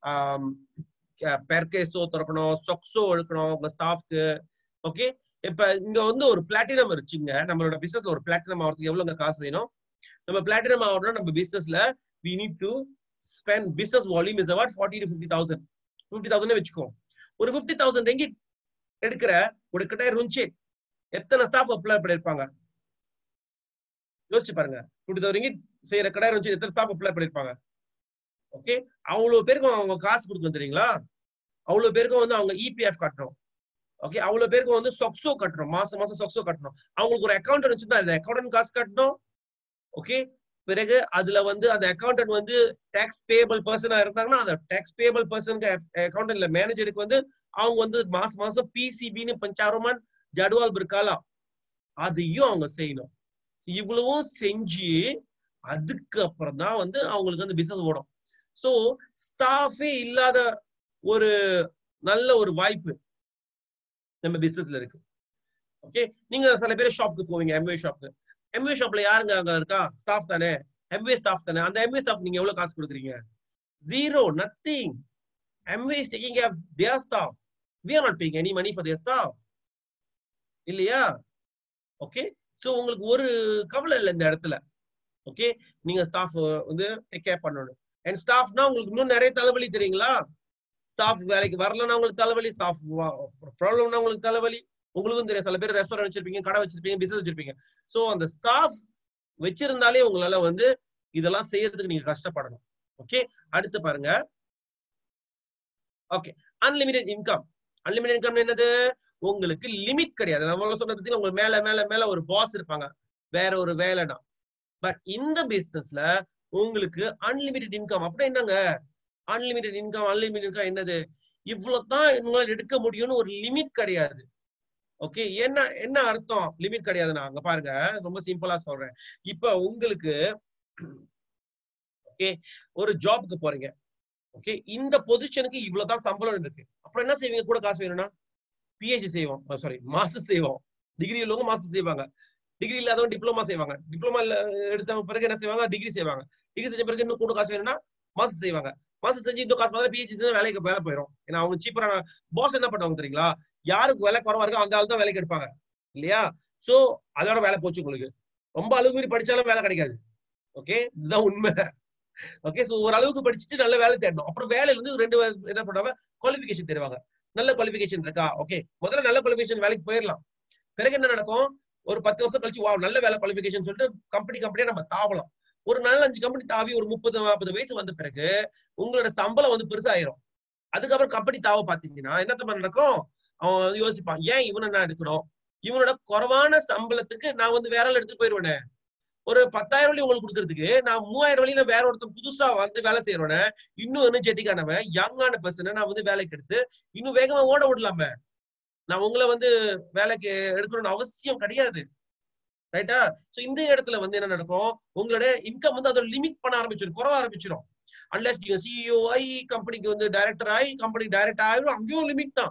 பெர்கேஸோ திறக்கணும் சொக்ஸோ எடுக்கணும் உங்க ஸ்டாஃப்க்கு ஓகே இப்ப இங்க வந்து ஒரு பிளாட்டினம் இருக்குங்க நம்மளோட பிசினஸ்ல ஒரு பிளாட்டினம் ஆகிறதுக்கு எவ்வளவுங்க காசு வேணும் நம்ம பிளாட்டினம் ஆகணும்னா நம்ம பிசினஸ்ல we need to spend business volume is about forty to fifty thousand fifty thousand வச்சுக்கோ ஒரு ஃபிஃப்டி தௌசண்ட் ரெங்கிட் எடுக்கிற ஒரு கிட்ட ருஞ்சி எத்தனை ஸ்டாஃப் அப்ளை பண்ணிருப்பாங்க யோசிச்சு பாருங்க ஃபிஃப்டி தௌசண்ட் ரிங்கிட் செய்யற கடை ருஞ்சி எத்தனை ஸ்டாஃப் அப்ளை பண்ணிருப்பாங்க ஓகே அவ்வளவு பேருக்கும் அவங்க காசு கொடுக்கணும் தெரியுங்களா அவ்வளவு பேருக்கும் வந்து அவங்க இபிஎஃப் கட்டணும் ஓகே அவ்வளவு பேருக்கும் வந்து சொக்ஸோ கட்டணும் மாசம் மாசம் சொக்ஸோ கட்டணும் அவங்களுக்கு ஒரு அக்கௌண்ட் வச்சுதான் அந்த அக்கௌண்ட் காசு கட்டணும் ஓகே பிறகு அதுல வந்து அந்த அக்கௌண்டன்ட் வந்து டாக்ஸ் பேபிள் பர்சனா இருந்தாங்கன்னா அந்த டாக்ஸ் பேபிள் பர்சனுக்கு அக்கௌண்டன்ட்ல மேனேஜருக்கு வந்து அவங்க வந்து மாசம் மாசம் பிசிபின்னு பஞ்சாரமான் ஜடுவால் இருக்காலா அதையும் அவங்க செய்யணும் So இவ்வளவும் செஞ்சு அதுக்கப்புறம் தான் வந்து அவங்களுக்கு வந்து பிசினஸ் ஓடும் ஸோ ஸ்டாஃபே இல்லாத ஒரு நல்ல ஒரு வாய்ப்பு நம்ம பிசினஸ்ல இருக்கு ஓகே நீங்க சில பேர் ஷாப்புக்கு போவீங்க எம்வே ஷாப்க்கு எம்வே ஷாப்ல யாருங்க அங்க இருக்கா ஸ்டாஃப் தானே எம்வே ஸ்டாஃப் தானே அந்த எம்வே ஸ்டாஃப் நீங்க எவ்வளவு காசு கொடுக்குறீங்க zero nothing Amway is taking care their staff we are not paying any money for their staff இல்லையா ஓகே சோ உங்களுக்கு ஒரு கவலை இல்லை இந்த இடத்துல ஓகே நீங்க ஸ்டாஃப் வந்து டேக் கேர் பண்ணணும் அண்ட் ஸ்டாஃப்னா உங்களுக்கு இன்னும் நிறைய தலைவலி தெரியுங்களா ஸ்டாஃப் வேலைக்கு வரலன்னா உங்களுக்கு தலைவலி ஸ்டாஃப் ப்ராப்ளம்னா உங்களுக்கு தலைவலி உங்களுக்கும் தெரியும் சில பேர் ரெஸ்டாரண்ட் வச்சிருப்பீங்க கடை வச்சிருப்பீங்க பிசினஸ் வச்சிருப்பீங்க சோ அந்த ஸ்டாஃப் வச்சிருந்தாலே உங்களால வந்து இதெல்லாம் செய்யறதுக்கு நீங்க கஷ்டப்படணும் ஓகே அடுத்து பாருங்க okay unlimited income unlimited income என்னது உங்களுக்கு லிமிட் கிடையாது நம்ம சொன்னது பத்தி உங்களுக்கு மேல மேல மேல ஒரு பாஸ் இருப்பாங்க வேற ஒரு வேலைனா பட் இந்த பிசினஸ்ல உங்களுக்கு அன்லிமிடெட் இன்கம் அப்படின்னா என்னங்க அன்லிமிடெட் இன்கம் அன்லிமிடெட் இன்கம் என்னது இவ்வளவுதான் உங்களால எடுக்க முடியும்னு ஒரு லிமிட் கிடையாது ஓகே என்ன என்ன அர்த்தம் லிமிட் கிடையாதுண்ணா அங்க பாருங்க ரொம்ப சிம்பிளா சொல்றேன் இப்ப உங்களுக்கு ஓகே ஒரு ஜாப்க்கு போறீங்க ஓகே இந்த பொசிஷனுக்கு இவ்வளவுதான் சம்பளம் இருக்கு அப்புறம் என்ன செய்வீங்க கூட காசு வேணும்னா பிஹெச்டி செய்வோம் சாரி மாஸ்டர் செய்வோம் டிகிரி உள்ளவங்க மாஸ்டர் செய்வாங்க டிகிரி இல்லாதவங்க டிப்ளமா செய்வாங்க டிப்ளமா எடுத்த பிறகு என்ன செய்வாங்க டிகிரி செய்வாங்க டிகிரி செஞ்ச பிறகு இன்னும் கூட காசு வேணும்னா மாஸ்டர் செய்வாங்க மாஸ்டர் செஞ்சு இன்னும் காசு பார்த்தா பிஹெச்டி செஞ்சா வேலைக்கு வேலை போயிடும் ஏன்னா அவங்க சீப்பரான பாஸ் என்ன பண்ணுவாங்க தெரியுங்களா யாருக்கு வேலை குறவா இருக்கோ அந்த ஆள் தான் வேலைக்கு எடுப்பாங்க இல்லையா சோ அதோட வேலை போச்சு உங்களுக்கு ரொம்ப அளவு மீறி படிச்சாலும் வேலை கிடைக்காது ஓகே இதுதான் உண்மை ஓகே சோ ஒரு அளவுக்கு படிச்சுட்டு நல்ல வேலை தேடணும் அப்புறம் வேலையில வந்து ரெண்டு பேர் என்ன பண்ணுவாங்க குவாலிஃபிகேஷன் தருவாங்க நல்ல குவாலிஃபிகேஷன் இருக்கா ஓகே முதல்ல நல்ல குவாலிஃபிகேஷன் வேலைக்கு போயிடலாம் பிறகு என்ன நடக்கும் ஒரு பத்து வருஷம் கழிச்சு வா நல்ல வேலை குவாலிஃபிகேஷன் சொல்லிட்டு கம்பெனி கம்பெனியா நம்ம தாவலாம் ஒரு நல்ல அஞ்சு கம்பெனி தாவி ஒரு முப்பது நாற்பது வயசு வந்த பிறகு உங்களோட சம்பளம் வந்து பெருசாயிரும் அதுக்கப்புறம் கம்பெனி தாவ பாத்தீங்கன்னா என்ன நடக்கும் அவன் வந்து யோசிப்பான் ஏன் இவனை நான் எடுக்கணும் இவனோட குறைவான சம்பளத்துக்கு நான் வந்து வேற ஆள் எடுத்துட்டு போயிடுவேனே ஒரு பத்தாயிரம் வழி உங்களுக்கு கொடுக்கறதுக்கு நான் மூவாயிரம் வழியில வேற ஒருத்தன் புதுசா வந்து வேலை செய்யறவன இன்னும் எனர்ஜெட்டிக்கானவன் யங்கான பர்சனை நான் வந்து வேலைக்கு எடுத்து இன்னும் வேகமா ஓட விடலாம நான் உங்களை வந்து வேலைக்கு எடுக்கணும்னு அவசியம் கிடையாது ரைட்டா சோ இந்த இடத்துல வந்து என்ன நடக்கும் உங்களோட இன்கம் வந்து அதோட லிமிட் பண்ண ஆரம்பிச்சிடும் குறைவ ஆரம்பிச்சிடும் அன்லஸ் நீங்க சிஇஓ ஆகி கம்பெனிக்கு வந்து டைரக்டர் ஆகி கம்பெனி டைரக்டர் ஆகிடும் அங்கேயும் லிமிட் தான்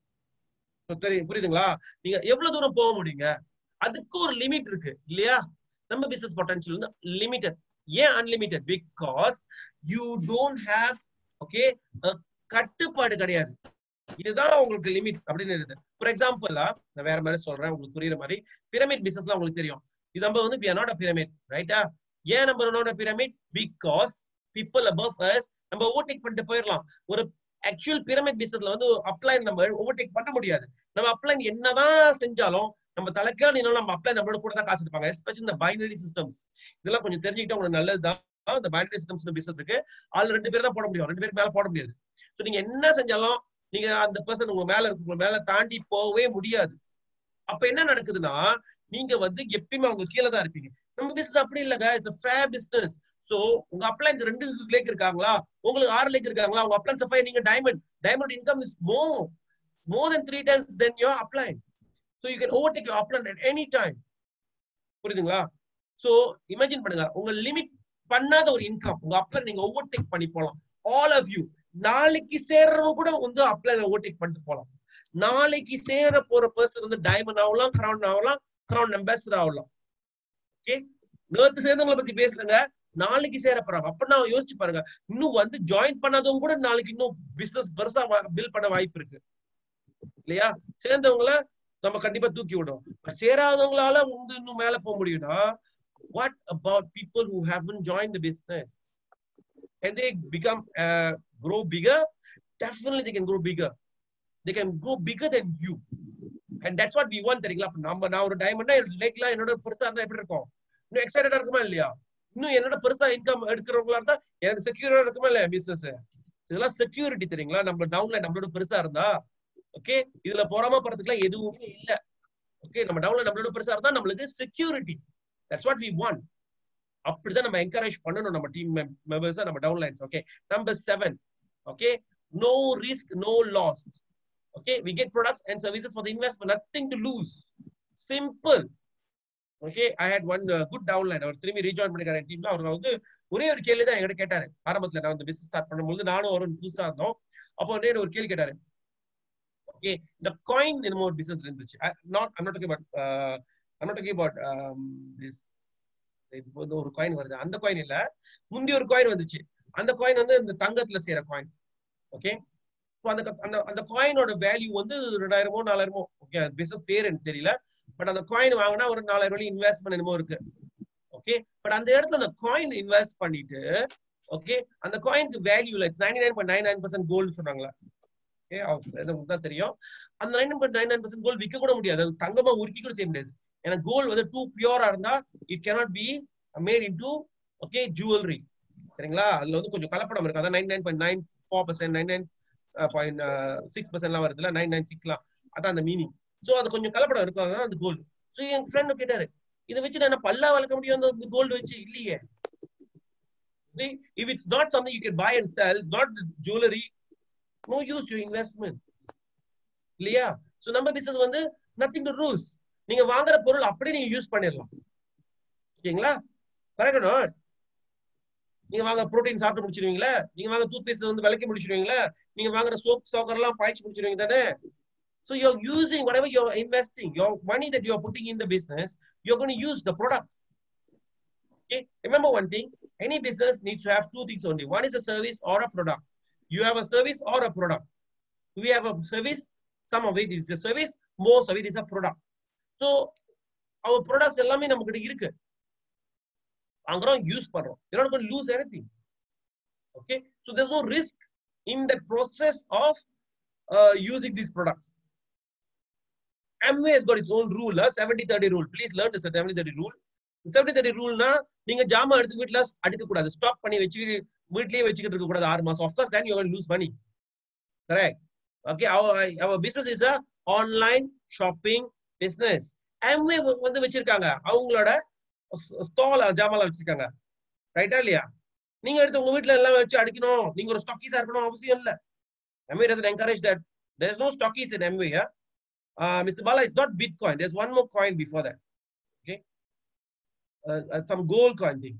சரி புரியுதுங்களா நீங்க எவ்வளவு தூரம் போக முடியுங்க அதுக்கு ஒரு லிமிட் இருக்கு இல்லையா நம்ம பிசினஸ் பொட்டன்ஷியல் வந்து லிமிட்டட் ஏன் unlimited because you don't have okay கட்டுப்பாடு கிடையாது இதுதான் உங்களுக்கு லிமிட் அப்படின்னு இருக்குது ஃபார் எக்ஸாம்பிளா நான் வேற மாதிரி சொல்றேன் உங்களுக்கு புரியுற மாதிரி பிரமிட் பிசினஸ்லாம் உங்களுக்கு தெரியும் இது நம்ம வந்து we are not a pyramid ரைட்டா ஏன் நம்ம not a pyramid because people above us நம்ம ஓவர்டேக் பண்ணிட்டு போயிடலாம் ஒரு ஆக்சுவல் பிரமிட் பிசினஸ்ல வந்து அப்ளைன் நம்ம ஓவர்டேக் பண்ண முடியாது நம்ம அப்ளைன் என்னதான் செஞ்சாலும் நம்ம தலைக்கா நீங்களும் நம்ம அப்ளை நம்மளோட கூட தான் காசு எடுப்பாங்க எஸ்பெஷல் இந்த பைனரி சிஸ்டம்ஸ் இதெல்லாம் கொஞ்சம் தெரிஞ்சுக்கிட்டா உங்களுக்கு நல்லதுதான் இந்த பைனரி சிஸ்டம்ஸ் பிசினஸ் இருக்கு அதுல ரெண்டு பேர் தான் போட முடியும் ரெண்டு பேருக்கு மேல போட முடியாது ஸோ நீங்க என்ன செஞ்சாலும் நீங்க அந்த பர்சன் உங்க மேல இருக்கு உங்க மேல தாண்டி போகவே முடியாது அப்ப என்ன நடக்குதுன்னா நீங்க வந்து எப்பயுமே அவங்க கீழே தான் இருப்பீங்க நம்ம பிசினஸ் அப்படி இல்லைங்க இட்ஸ் ஃபேர் பிசினஸ் சோ உங்க அப்ளைன் ரெண்டு லேக் இருக்காங்களா உங்களுக்கு ஆறு லேக் இருக்காங்களா உங்க அப்ளைன் சஃபை நீங்க diamond diamond income is mo more than three times than your upline so you can overtake your upline at any time புரியுதுங்களா சோ இமேஜின் பண்ணுங்க உங்க லிமிட் பண்ணாத ஒரு இன்கம் உங்க அப்ல நீங்க ஓவர்டேக் பண்ணி போலாம் ஆல் ஆஃப் யூ நாளைக்கு சேர்றவங்க கூட வந்து அப்ல ஓவர்டேக் பண்ணிட்டு போலாம் நாளைக்கு சேர போற பர்சன் வந்து டைமண்ட் ஆகலாம் கிரவுண்ட் ஆகலாம் கிரவுண்ட் அம்பாசிடர் ஆகலாம் ஓகே நேற்று சேர்ந்தவங்களை பத்தி பேசுறேங்க நாளைக்கு சேர போறாங்க அப்ப நான் யோசிச்சு பாருங்க இன்னும் வந்து ஜாயின் பண்ணாதவங்க கூட நாளைக்கு இன்னும் பிசினஸ் பெருசா பில் பண்ண வாய்ப்பு இருக்கு இல்லையா சேர்ந்தவங்கள நம்ம கண்டிப்பா தூக்கி விடுவோம் சேராதவங்களால வந்து இன்னும் மேல போக முடியும்னா what about people who haven't join the business and they become uh, grow bigger definitely they can grow bigger they can grow bigger than you and that's what we want தெரியுங்களா அப்ப நம்ம நான் ஒரு டைமண்டா லைக்லாம் என்னோட பெருசா இருந்தா எப்படி இருக்கும் இன்னும் எக்ஸைட்டடா இருக்குமா இல்லையா இன்னும் என்னோட பெருசா இன்கம் எடுக்கிறவங்களா இருந்தா எனக்கு செக்யூரா இருக்குமா இல்லையா பிசினஸ் இதெல்லாம் செக்யூரிட்டி தெரியுங்களா நம்ம டவுன்ல நம்மளோட பெருசா இருந்தா ஓகே இதுல பொறாம போறதுக்குலாம் எதுவுமே இல்ல ஓகே நம்ம டவுன்ல நம்மளோட பெருசா இருந்தா நம்மளுக்கு security that's what we want அப்படிதான் நம்ம என்கரேஜ் பண்ணணும் நம்ம டீம் மெம்பர்ஸ் நம்ம downlines okay number seven okay no risk no loss okay we get products and services for the investment nothing to lose simple okay I had one good downline அவர் திரும்பி rejoin பண்ணிக்கிற டீம்ல அவர் வந்து ஒரே ஒரு கேள்வி தான் என்கிட்ட கேட்டாரு ஆரம்பத்துல நான் இந்த பிசினஸ் ஸ்டார்ட் பண்ணும்போது நானும் அவரும் புதுசா இருந்தோம் அப்போ வந்து ஒரு கேள்வி கேட்டாரு ஓகே இந்த காயின் என்னமோ ஒரு பிசினஸ் இருந்துச்சு not I'm not talking about I'm not talking about this இப்போ வந்து ஒரு காயின் வருது அந்த காயின் இல்ல முந்தி ஒரு காயின் வந்துச்சு அந்த காயின் வந்து இந்த தங்கத்துல செய்யற காயின் ஓகே அந்த அந்த அந்த காயினோட வேல்யூ வந்து ரெண்டாயிரமோ நாலாயிரமோ ஓகே பிசினஸ் பேர் எனக்கு தெரியல பட் அந்த காயின் வாங்கினா ஒரு நாலாயிரம் ரூபாய் இன்வெஸ்ட்மெண்ட் என்னமோ இருக்கு ஓகே பட் அந்த இடத்துல அந்த காயின் இன்வெஸ்ட் பண்ணிட்டு ஓகே அந்த காயினுக்கு வேல்யூ இல்லை ninety nine point nine nine percent gold சொன்னாங்களா ஓகே உங்களுக்கு தான் தெரியும் அந்த nine point nine nine percent gold விற்க கூட முடியாது அது தங்கமா உருக்கி கூட செய்ய முடியாது ஏன்னா கோல்டு வந்து டூ பியூரா இருந்தா it cannot be made into okay jewellery சரிங்களா அதுல வந்து கொஞ்சம் கலப்படம் இருக்கு அதான் nine nine point nine four percent nine nine point six பர்சன்ட்லாம் வருதுல நைன் நைன் சிக்ஸ்லாம் அதான் அந்த மீனிங் ஸோ அது கொஞ்சம் கலப்படம் இருக்கும் அதான் அந்த கோல்டு ஸோ என் ஃப்ரெண்ட் கேட்டாரு இதை வச்சு நான் பல்லா வளர்க்க முடியும் அந்த கோல்டு வச்சு இல்லையே if it's not something you can buy and sell not jewelry no use your investment இல்லையா சோ நம்ம பிசினஸ் வந்து நத்திங் டு ரூல்ஸ் நீங்க வாங்குற பொருள் அப்படியே நீங்க யூஸ் பண்ணிடலாம் ஓகேங்களா கரெக்ட் நாட் நீங்க வாங்க புரோட்டீன் சாப்பிட்டு முடிச்சிருவீங்களா நீங்க வாங்க டூத் பேஸ்ட் வந்து விளக்கி முடிச்சிருவீங்களா நீங்க வாங்குற சோப் சாக்கர் எல்லாம் பாய்ச்சி முடிச்சிருவீங்க தானே So you're using whatever you're investing, your money that you're putting in the business, you're going to use the products. Okay. Remember one thing, any business needs to have two things only. One is a service or a product. You have a service or a product. We have a service, some of it is a service, most of it is a product. So our products எல்லாமே நம்ம கிட்ட இருக்கு வாங்குறோம் use பண்றோம் you're not going to lose anything okay so there's no risk in that process of uh, using these products Amway has got its own rule, uh, 70-30 rule. Please learn this 70-30 rule. 70-30 ரூல்னா நீங்க ஜாமான் எடுத்து வீட்ல அடிக்க கூடாது stock பண்ணி வச்சு வீட்லயே வச்சுக்கிட்டு இருக்க கூடாது ஆறு மாசம் of course then you lose money correct okay our business is a online shopping business Amway வந்து வச்சிருக்காங்க அவங்களோட ஸ்டால் ஜாமான் வச்சிருக்காங்க ரைட்டா இல்லையா நீங்க எடுத்து உங்க வீட்ல எல்லாம் வச்சு அடிக்கணும் நீங்க ஒரு ஸ்டாக்கீஸா இருக்கணும் அவசியம் இல்ல Amway doesn't encourage that. There's no stockies in Amway, yeah? Uh, Mr. Bala, it's not Bitcoin. There's one more coin before that. Okay. Uh, uh, some gold coin thing.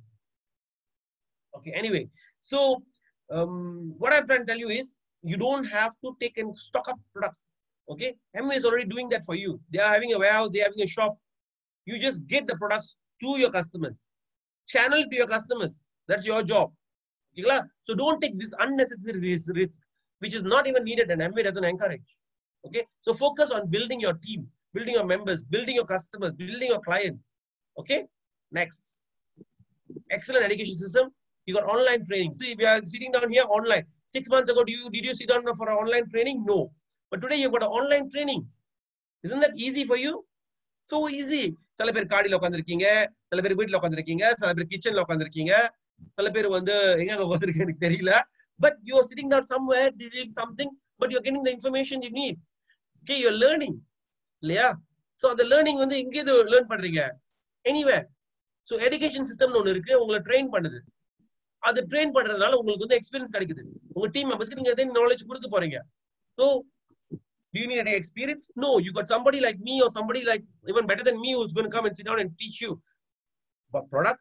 Okay. Anyway, so um, what I'm trying to tell you is you don't have to take and stock up products. Okay. Amway is already doing that for you. They are having a warehouse, they're having a shop. You just get the products to your customers. Channel it to your customers. That's your job. Okay, so don't take this unnecessary risk, risk which is not even needed and Amway doesn't encourage. Okay, so focus on building your team, building your members, building your customers, building your clients. Okay, next. Excellent education system. You got online training. See, we are sitting down here online. Six months ago, do you did you sit down for an online training? No. But today you've got an online training. Isn't that easy for you? So easy. சில பேர் காடியில உட்காந்துருக்கீங்க சில பேர் வீட்டுல உட்காந்துருக்கீங்க சில பேர் கிச்சன்ல உட்காந்துருக்கீங்க சில பேர் வந்து எங்க உட்காந்துருக்கு எனக்கு தெரியல but you're sitting down somewhere doing something but you're getting the information you need okay you're learning இல்லையா so அந்த லேர்னிங் வந்து இங்கே இது லேர்ன் பண்றீங்க எனிவே ஸோ எஜுகேஷன் சிஸ்டம்னு ஒன்று இருக்கு உங்களை ட்ரெயின் பண்ணுது அது ட்ரெயின் பண்றதுனால உங்களுக்கு வந்து எக்ஸ்பீரியன்ஸ் கிடைக்குது உங்க டீம் மெம்பர்ஸ்க்கு நீங்க அதே நாலேஜ் கொடுக்க போறீங்க so do you need any experience no you got somebody like me or somebody like even better than me who's going to come and sit down and teach you about products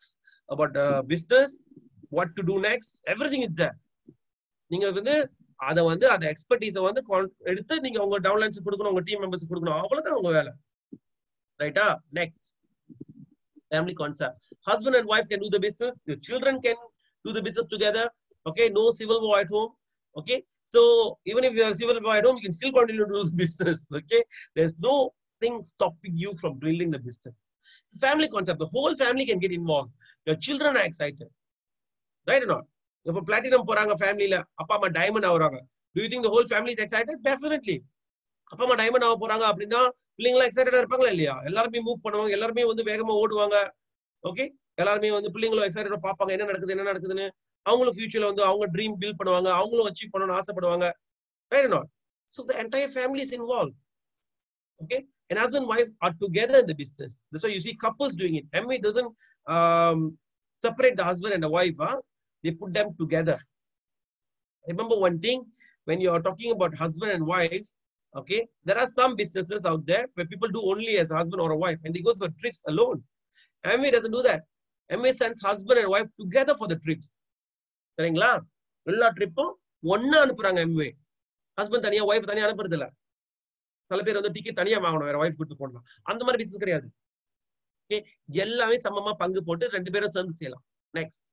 about uh, business what to do next everything is there நீங்க வந்து அதை வந்து அந்த எக்ஸ்பர்டீஸை வந்து con- எடுத்து நீங்க உங்க downlines கொடுக்கணும் உங்க டீம் மெம்பர்ஸ் கொடுக்கணும் அவ்வளவுதான் உங்க வேலை ரைட்டா next family concept husband and wife can do the business your children can do the business together okay no civil war at home okay so even if you have civil war at home you can still continue to do the business okay there's no thing stopping you from building the business family concept the whole family can get involved your children are excited right or not இப்ப platinum போறாங்க ஃபேமிலில அப்பா அம்மா diamond ஆகுறாங்க do you think the whole family is excited definitely அப்பா அம்மா diamond ஆக போறாங்க அப்படின்னா பிள்ளைங்களாம் எக்ஸைட்டடா இருப்பாங்களா இல்லையா எல்லாருமே மூவ் பண்ணுவாங்க எல்லாருமே வந்து வேகமா ஓடுவாங்க ஓகே எல்லாருமே வந்து பிள்ளைங்களும் எக்ஸைட்டடா பார்ப்பாங்க என்ன நடக்குது என்ன நடக்குதுன்னு அவங்களும் ஃபியூச்சர்ல வந்து அவங்க ட்ரீம் பில்ட் பண்ணுவாங்க அவங்களும் அச்சீவ் பண்ணணும்னு ஆசைப்படுவாங்க right not so the entire family is involve okay and husband and wife are together in the business that's why you see couples doing it MA doesn't um, separate the husband and the wife huh? they put them together remember one thing when you are talking about husband and wife okay there are some businesses out there where people do only as a husband or a wife and they go for trips alone MA doesn't do that MA sends husband and wife together for the trips சரிங்களா எல்லா ட்ரிப்பும் ஒன்னா அனுப்புறாங்க Amway husband தனியா wife தனியா அனுப்புறது இல்ல சில பேர் வந்து டிக்கெட் தனியா வாங்கணும் வேற ஒய்ஃப் கூட்டு போடலாம் அந்த மாதிரி பிசினஸ் கிடையாது ஓகே எல்லாமே சமமா பங்கு போட்டு ரெண்டு பேரும் சேர்ந்து செய்யலாம் next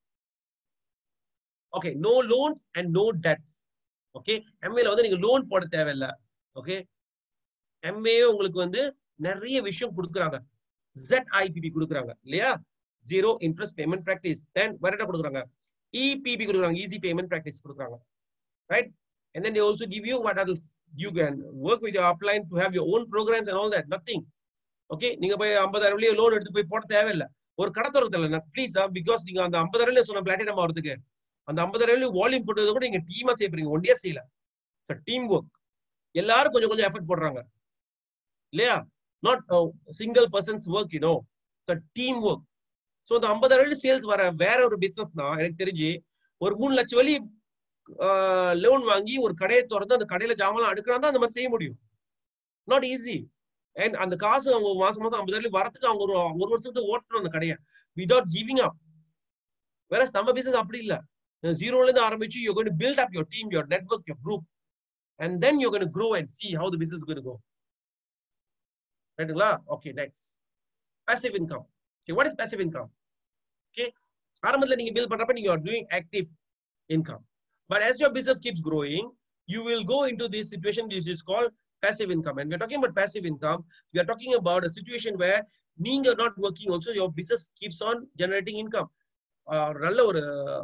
okay no loans and no debts okay எம்ஏல வந்து நீங்க லோன் போட தேவையில்ல ஓகே எம்ஏ உங்களுக்கு வந்து நிறைய விஷயம் கொடுக்குறாங்க ZIPP கொடுக்குறாங்க இல்லையா zero interest payment practice then வேற என்ன கொடுக்குறாங்க EPP கொடுக்குறாங்க ஈஸி பேமெண்ட் பிராக்டிஸ் கொடுக்குறாங்க right and then they also give you what else you can work with your upline to have your own programs and all that nothing okay நீங்க போய் ஐம்பதாயிரம் வழியே loan எடுத்து போய் போட தேவையில்லை ஒரு கடை திறக்கல ப்ளீஸ் பிகாஸ் நீங்க அந்த ஐம்பதாயிரம் சொன்ன பிளாட்டினம் ஆகிறதுக்கு அந்த ஐம்பதாயிரம் வால்யூம் போட்டது கூட நீங்க டீமா செய்ய போறீங்க ஒண்டியா செய்யல டீம் ஒர்க் எல்லாரும் கொஞ்சம் கொஞ்சம் எஃபர்ட் போடுறாங்க இல்லையா not single persons work you know team work so இந்த ஐம்பதாயிரம் சேல்ஸ் வர வேற ஒரு பிசினஸ் தான் எனக்கு தெரிஞ்சு ஒரு மூணு லட்சம் வழி லோன் வாங்கி ஒரு கடையை திறந்து அந்த கடையில ஜாமான் அடுக்கிறான் அந்த மாதிரி செய்ய முடியும் நாட் ஈஸி அண்ட் அந்த காசு அவங்க மாசம் மாசம் ஐம்பதாயிரம் வரத்துக்கு அவங்க ஒரு ஒரு வருஷத்துக்கு ஓட்டணும் அந்த கடையை வித்வுட் கிவிங் அப் வேற நம்ம பிசினஸ் அப்படி இல்ல ஜீரோல இருந்து ஆரம்பிச்சு you going build up your team your network your group and then you going grow and see how the business going go ரைட்டுங்களா okay next passive income okay what is passive income okay ஆரம்பத்துல நீங்க bill பண்றப்ப நீங்க are doing active income but as your business keeps growing you will go into this situation which is called passive income and we're talking about passive income we are talking about a situation where நீங்க not working also your business keeps on generating income uh, நல்ல ஒரு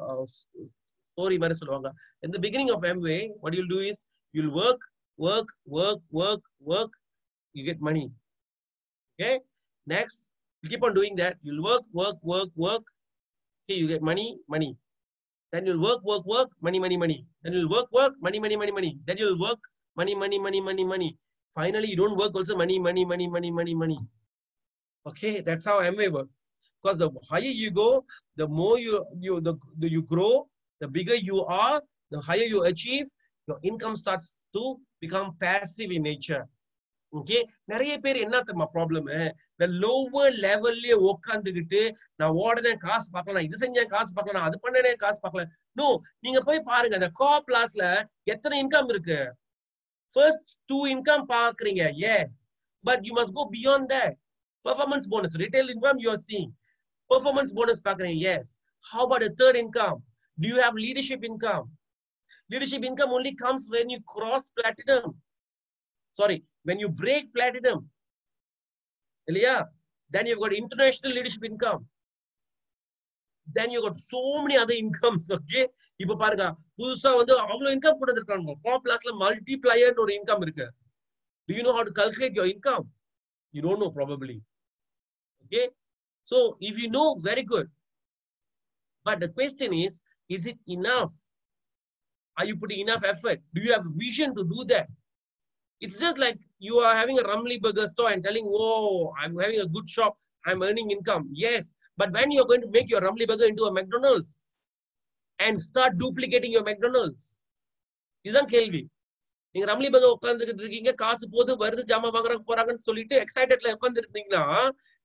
story மாதிரி சொல்லுவாங்க in the beginning of Amway what you'll do is you'll work work work work work you get money okay next you keep on doing that you'll work work work work okay you get money money then you'll work work work money money money then you'll work work money money money money then you'll work money money money money money finally you don't work also money money money money money money okay that's how MA works because the higher you go the more you you the, the you grow the bigger you are the higher you achieve your income starts to become passive in nature okay நிறைய பேர் என்ன தெரியுமா problem இந்த lower லெவல்லயே உட்காந்துக்கிட்டு நான் ஓடனே காசு பார்க்கலாம் இது செஞ்சேன் காசு பார்க்கலாம் அது பண்ணனே காசு பார்க்கல நோ நீங்க போய் பாருங்க அந்த கோ பிளாஸ்ல எத்தனை இன்கம் இருக்கு ஃபர்ஸ்ட் டூ இன்கம் பாக்குறீங்க yes but you must go beyond that performance bonus retail income you are seeing performance bonus பாக்குறீங்க yes how about a third income do you have leadership income leadership income only comes when you cross platinum sorry when you break platinum இல்லையா then you've got international leadership income then you got so many other incomes okay இப்ப பாருங்க புதுசா வந்து அவ்வளவு income கொண்டு வந்திருக்காங்க pop கிளாஸ்ல multiplier ஒரு இன்கம் இருக்கு do you know how to calculate your income you don't know probably okay so if you know very good but the question is is it enough are you putting enough effort do you have vision to do that it's just like you are having a Ramly burger store and telling, oh, I'm having a good shop, I'm earning income. Yes, but when you're going to make your Ramly burger into a McDonald's and start duplicating your McDonald's, இதுதான் கேள்வி நீங்க Ramli burger உட்காந்துக்கிட்டு இருக்கீங்க காசு போது வருது ஜாமான் வாங்குறாங்க போறாங்கன்னு சொல்லிட்டு எக்ஸைட்டட்ல உட்கார்ந்து இருந்தீங்கன்னா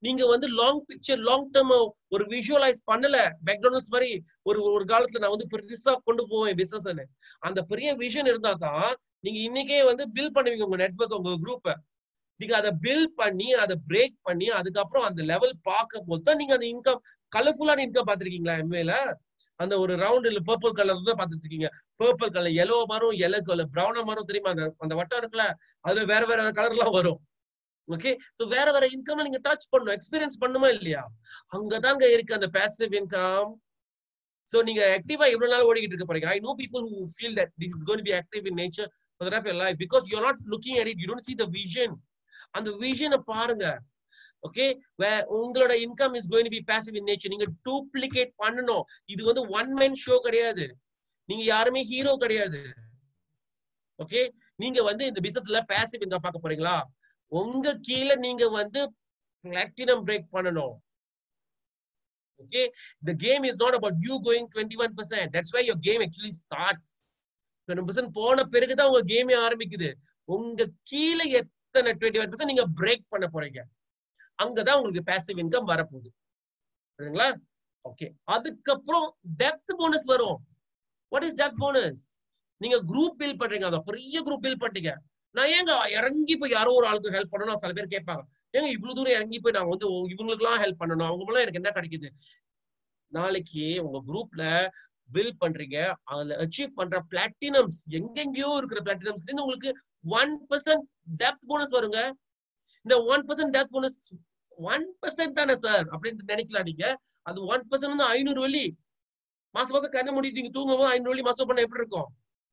நீங்க வந்து லாங் பிக்சர் லாங் டேர்ம் ஒரு விஷுவலைஸ் பண்ணல மெக்டானல்ட்ஸ் மாதிரி ஒரு ஒரு காலத்துல நான் வந்து பெருசா கொண்டு போவேன் பிசினஸ் அந்த பெரிய விஷன் இருந்தா தான் நீங்க இன்னைக்கே வந்து பில் பண்ணுவீங்க உங்க நெட்ஒர்க் உங்க குரூப்பை நீங்க அதை பில் பண்ணி அதை பிரேக் பண்ணி அதுக்கப்புறம் அந்த லெவல் பார்க்கும் போது தான் நீங்க அந்த இன்கம் கலர்ஃபுல்லான இன்கம் பார்த்திருக்கீங்களா எம்ஏல அந்த ஒரு ரவுண்ட் இல்ல பர்பிள் கலர் தான் பார்த்துட்டு இருக்கீங்க பர்பிள் கலர் எல்லோ மரம் எல்லோ கலர் ப்ரௌனா மரம் தெரியுமா அந்த அந்த வட்டம் இருக்குல்ல அதுல வேற வேற கலர்லாம் வரும் ஓகே சோ வேற வேற இன்கம் நீங்க டச் பண்ணணும் எக்ஸ்பீரியன்ஸ் பண்ணுமா இல்லையா அங்கதாங்க இருக்கு அந்த பேசிவ் இன்கம் சோ நீங்க ஆக்டிவா எவ்வளவு நாள் ஓடிக்கிட்டு இருக்க போறீங்க I know people who feel that this is gonna be active in nature for the rough life because you not looking at it you don't see the vision அந்த விஷனை பாருங்க okay உங்களோட income is going be passive in nature நீங்க duplicate பண்ணணும் இது வந்து one man show கிடையாது நீங்க யாருமே ஹீரோ கிடையாது ஓகே நீங்க வந்து இந்த பிசினஸ்ல பேசிவ் இன்கம் பார்க்க போறீங்களா உங்க கீழே நீங்க வந்து பிளாட்டினம் பிரேக் பண்ணணும் okay the game is not about you going 21% that's why your game actually starts 20% போன பிறகுதான் உங்க கேமே ஆரம்பிக்குது உங்க கீழே எத்தனை 21% நீங்க பிரேக் பண்ண போறீங்க அங்கதான் உங்களுக்கு பேசிவ் இன்கம் வரப்போகுது புரியுதுங்களா ஓகே அதுக்கப்புறம் டெப்த் போனஸ் வரும் வாட் இஸ் டெப்த் போனஸ் நீங்க குரூப் பில் பண்றீங்க அத பெரிய குரூப் பில் பண்றீங்க நான் ஏங்க இறங்கி போய் யாரோ ஒரு ஆளுக்கு ஹெல்ப் பண்ணணும் சில பேர் கேட்பாங்க ஏங்க இவ்வளவு தூரம் இறங்கி போய் நான் வந்து இவங்களுக்கு எல்லாம் ஹெல்ப் பண்ணணும் அவங்க எல்லாம் எனக்கு என்ன கிடைக்குது நாளைக்கு உங்க குரூப்ல பில் பண்றீங்க அதுல அச்சீவ் பண்ற பிளாட்டினம்ஸ் எங்கெங்கயோ இருக்கிற பிளாட்டினம்ஸ் உங்களுக்கு ஒன் பர்சன்ட் டெப்த் போனஸ் வருங்க இந்த one percent depth bonus one percent தானே சார் அப்படின்னு நினைக்கலாம் நீங்க அது ஒன் பர்சன்ட் வந்து ஐநூறு வெள்ளி மாசம் மாசம் கண்ணை மூடிட்டு நீங்க தூங்கும் போது ஐநூறு வெள்ளி மாசம் பண்ண எப்படி இருக்கும்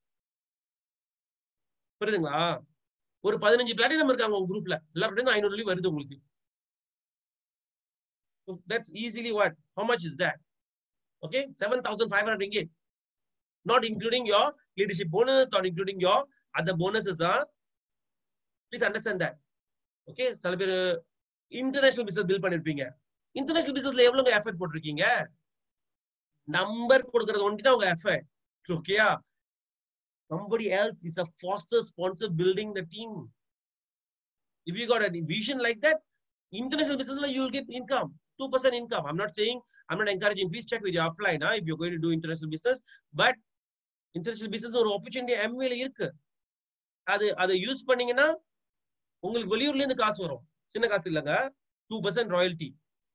புரியுதுங்களா ஒரு பதினஞ்சு பிளாட்டினம் இருக்காங்க உங்க குரூப்ல எல்லாருடைய ஐநூறு வெள்ளி வருது உங்களுக்கு that's easily what how much is that okay 7500 ringgit not including your leadership bonus not including your other bonuses huh? please understand that okay சில பேர் இன்டர்நேஷனல் பிசினஸ் பில் பண்ணிருப்பீங்க இன்டர்நேஷனல் பிசினஸ்ல எவ்வளவு எஃபர்ட் போட்டிருக்கீங்க நம்பர் கொடுக்கறது ஒண்டி தான் உங்க எஃபர்ட் ஓகேயா somebody else is a foster sponsor building the team if you got a vision like that international business you will get income 2% income i'm not saying i'm not encouraging please check with your upline huh, if you're going to do international business but international business ஒரு opportunity எம்ஏல இருக்கு அது அதை use பண்ணீங்கன்னா உங்களுக்கு வெளியூர்ல இருந்து காசு வரும் சின்ன காசு இல்லைங்க two percent royalty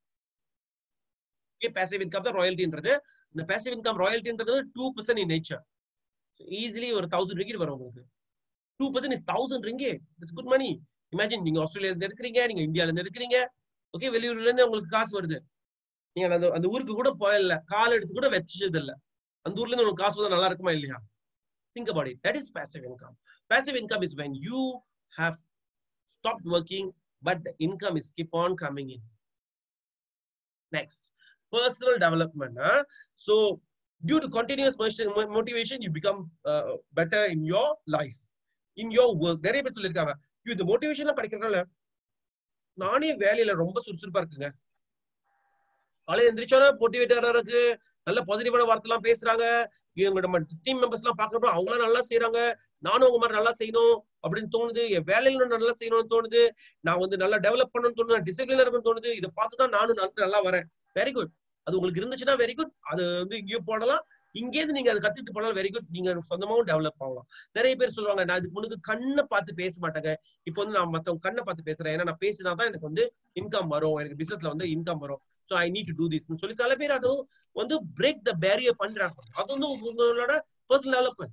passive income தான் ராயல்டின்றது இந்த பேசிவ் இன்கம் ராயல்டின்றது two percent in nature easily ஒரு தௌசண்ட் ரிங்கிட் வரும் உங்களுக்கு two percent is thousand ringgit it's good money imagine நீங்க ஆஸ்திரேலியா இருந்து இருக்கிறீங்க நீங்க இந்தியால இருந்து இருக்கிறீங்க ஓகே வெளியூர்ல இருந்து உங்களுக்கு காசு வருது நீங்க அந்த அந்த ஊருக்கு கூட போயிடல கால் எடுத்து கூட வச்சது இல்ல அந்த ஊர்ல இருந்து உங்களுக்கு காசு வந்தா நல்லா இருக்குமா இல்லையா think about it that is passive income passive income is when you have stop working but the income is keep on coming in next personal development so due to continuous motivation you become uh, better in your life in your work நிறைய பேர் சொல்லியிருக்காங்க இந்த மோட்டிவேஷன்லாம் கிடைக்கிறதுனால நானே வேலையில ரொம்ப சுறுசுறுப்பா இருக்குங்க காலையில் எந்திரிச்சோன்னா மோட்டிவேட்டரா இருக்கு நல்ல பாசிட்டிவான வார்த்தை எல்லாம் பேசுறாங்க இவங்க நம்ம டீம் மெம்பர்ஸ் எல்லாம் பாக்குறப்ப அவங்களாம் நல்லா செய்யறாங்க நானும் உங்க மாதிரி நல்லா செய்யணும் அப்படின்னு தோணுது என் வேலையில நல்லா செய்யணும்னு தோணுது நான் வந்து நல்லா டெவலப் பண்ணணும்னு தோணுது டிசிப்ளினா இருக்குன்னு தோணுது இதை பார்த்து தான் நானும் நல்லா வரேன் வெரி குட் அது உங்களுக்கு இருந்துச்சுன்னா வெரி குட் அது வந்து இங்கேயும் போடலாம் இங்கேருந்து நீங்க அதை கத்துட்டு போனாலும் வெரி குட் நீங்க சொந்தமாவும் டெவலப் ஆகலாம் நிறைய பேர் சொல்லுவாங்க நான் இதுக்கு முன்னுக்கு கண்ணை பார்த்து பேச மாட்டேங்க இப்போ வந்து நான் மத்தவங்க கண்ணை பார்த்து பேசுறேன் ஏன்னா நான் பேசினா தான் எனக்கு வந்து இன்கம் வரும் எனக்கு பிசினஸ்ல வந்து இன்கம் வரும் so I need to do this சொல்லி சில பேர் அதுவும் வந்து பிரேக் த பேரியர் பண்றாங்க அது வந்து உங்களோட பர்சனல் டெவலப்மெண்ட்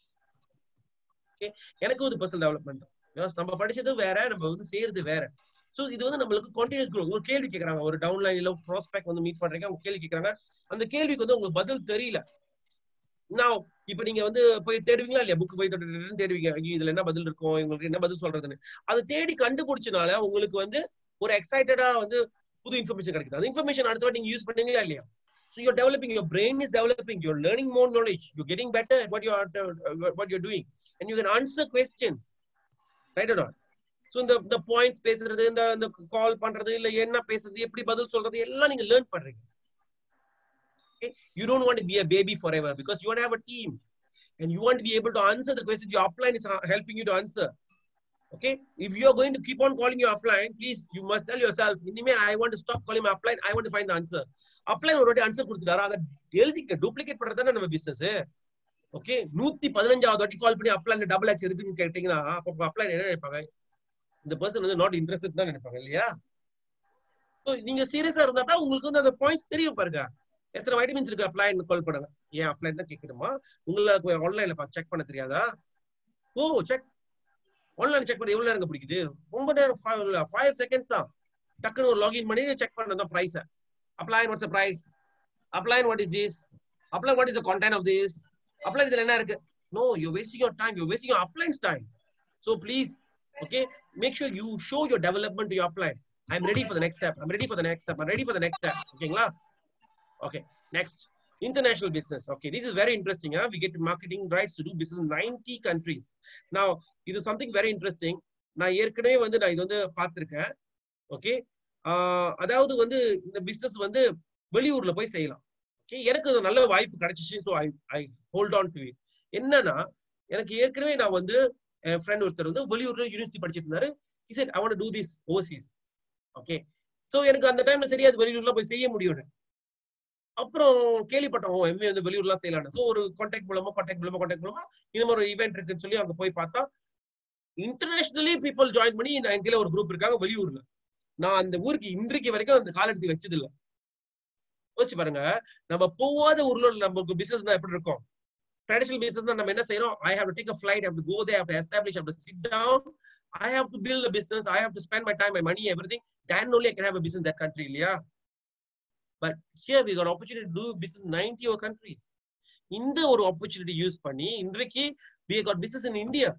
ஓகே எனக்கு ஒரு பர்சனல் டெவலப்மெண்ட் தான் நம்ம படிச்சது வேற நம்ம வந்து செய்யறது வேற சோ இது வந்து நம்மளுக்கு கண்டினியூஸ் க்ரோ ஒரு கேள்வி கேட்கறாங்க ஒரு டவுன்லைன்ல ப்ராஸ்பெக்ட் வந்து மீட் பண்றீங்க அவங்க கேள்வி கேட்கறாங்க அந்த கேள்விக்கு வந்து உங்களுக்கு பதில் தெரியல நான் இப்ப நீங்க வந்து போய் தேடுவீங்களா இல்லையா புக் போய் தேடுவீங்க இதுல என்ன பதில் இருக்கும் உங்களுக்கு என்ன பதில் சொல்றதுன்னு அது தேடி கண்டுபிடிச்சனால உங்களுக்கு வந்து ஒரு எக்ஸைட்டடா வந்து புது இன்ஃபர்மேஷன் கிடைக்குது அந்த இன்ஃபர்மேஷன் அடுத்த வாட்டி நீங்க யூஸ் பண்ணீங்களா இல்லையா So you're developing, your brain is developing, you're learning more knowledge, you're getting better at what you're uh, what you're doing, and you can answer questions, right or not? So இந்த இந்த points பேசுறது இந்த இந்த கால் பண்றது இல்ல என்ன பேசுறது எப்படி பதில் சொல்றது எல்லாம் நீங்க லேர்ன் பண்றீங்க you don't want be a baby forever because you want have a team and you want be able to answer the question you upline is helping you to answer Okay, if you are going to keep on calling your upline, please you must tell yourself, இனிமே I want to stop calling my upline, I want to find the answer. upline ஒரு வாட்டி answer கொடுத்துட்டாரா அதை எழுதிக்க duplicate பண்றது தானே நம்ம business okay நூத்தி பதினஞ்சாவது வாட்டி கால் பண்ணி அப்ளைன் டபுள் ஆக்ஸ் இருக்குன்னு கேட்டீங்கன்னா அப்போ அப்ளைன் என்ன நினைப்பாங்க இந்த பர்சன் வந்து நாட் இன்ட்ரெஸ்ட் தான் நினைப்பாங்க இல்லையா ஸோ நீங்க சீரியஸா இருந்தா தான் உங்களுக்கு வந்து அந்த பாயிண்ட்ஸ் தெரியும் பாருங்க எத்தனை வைட்டமின்ஸ் இருக்கு அப்ளைன் கால் பண்ணுங்க ஏன் அப்ளைன் தான் கேட்கணுமா உங்களுக்கு ஆன்லைன்ல செக் பண்ண தெரியாதா ஓ செக் ஆன்லைன் செக் பண்ண எவ்வளவு நேரம் பிடிக்குது ரொம்ப நேரம் ஃபைவ் செகண்ட்ஸ் தான் டக்குன்னு ஒரு லாகின் பண்ணி செக் பண்ணதான் price upline what's price upline what is this upline what is the content of this upline இதுல என்ன இருக்கு no you wasting your time you wasting your upline's time so please okay make sure you show your development you upline I am ready for the next step I'm ready for the next step I'm ready for the next step ஓகேங்களா okay next international business okay this is very interesting huh? we get marketing rights to do business in 90 countries now இது something very interesting நான் ஏற்கனவே வந்து நான் இது வந்து பார்த்திருக்கேன் okay அதாவது வந்து இந்த பிசினஸ் வந்து வெளியூர்ல போய் செய்யலாம் ஓகே எனக்கு ஒரு நல்ல வாய்ப்பு கிடைச்சிச்சு so I I hold on to it என்னன்னா எனக்கு ஏற்கனவே நான் வந்து என் ஃப்ரெண்ட் ஒருத்தர் வந்து வெளியூர்ல யூனிவர்சிட்டி படிச்சிட்டு இருந்தாரு he said i want to do this overseas okay so எனக்கு அந்த டைம்ல தெரியாது வெளியூர்ல போய் செய்ய முடியும்னு அப்புறம் கேள்விப்பட்டோம் எம்ஏ வந்து வெளியூர்லாம் செய்யலாம்னு ஸோ ஒரு கான்டாக்ட் மூலமா கான்டாக்ட் மூலமா கான்டாக்ட் மூலமா இந்த மாதிரி ஒரு ஈவெண்ட் இருக்குன்னு சொல்லி அங்க போய் பார்த்தா இன்டர்நேஷனலி பீப்புள் ஜாயின் பண்ணி நான் கீழே ஒரு குரூப் இருக்காங்க வெளியூர்ல நான் அந்த ஊருக்கு இன்றைக்கு வரைக்கும் அந்த கால் எடுத்து வச்சது இல்ல யோசிச்சு பாருங்க நம்ம போவாத ஊர்ல நமக்கு பிசினஸ் எப்படி இருக்கும் ட்ரெடிஷனல் பிசினஸ் நம்ம என்ன செய்யறோம் I have to take a flight have to go there have to establish have to sit down I have to build a business I have to spend my time my money everything then only I can have a business in that country இல்லையா but here we got opportunity to business 90 or countries இந்த ஒரு opportunity use பண்ணி இன்றைக்கு we got business in India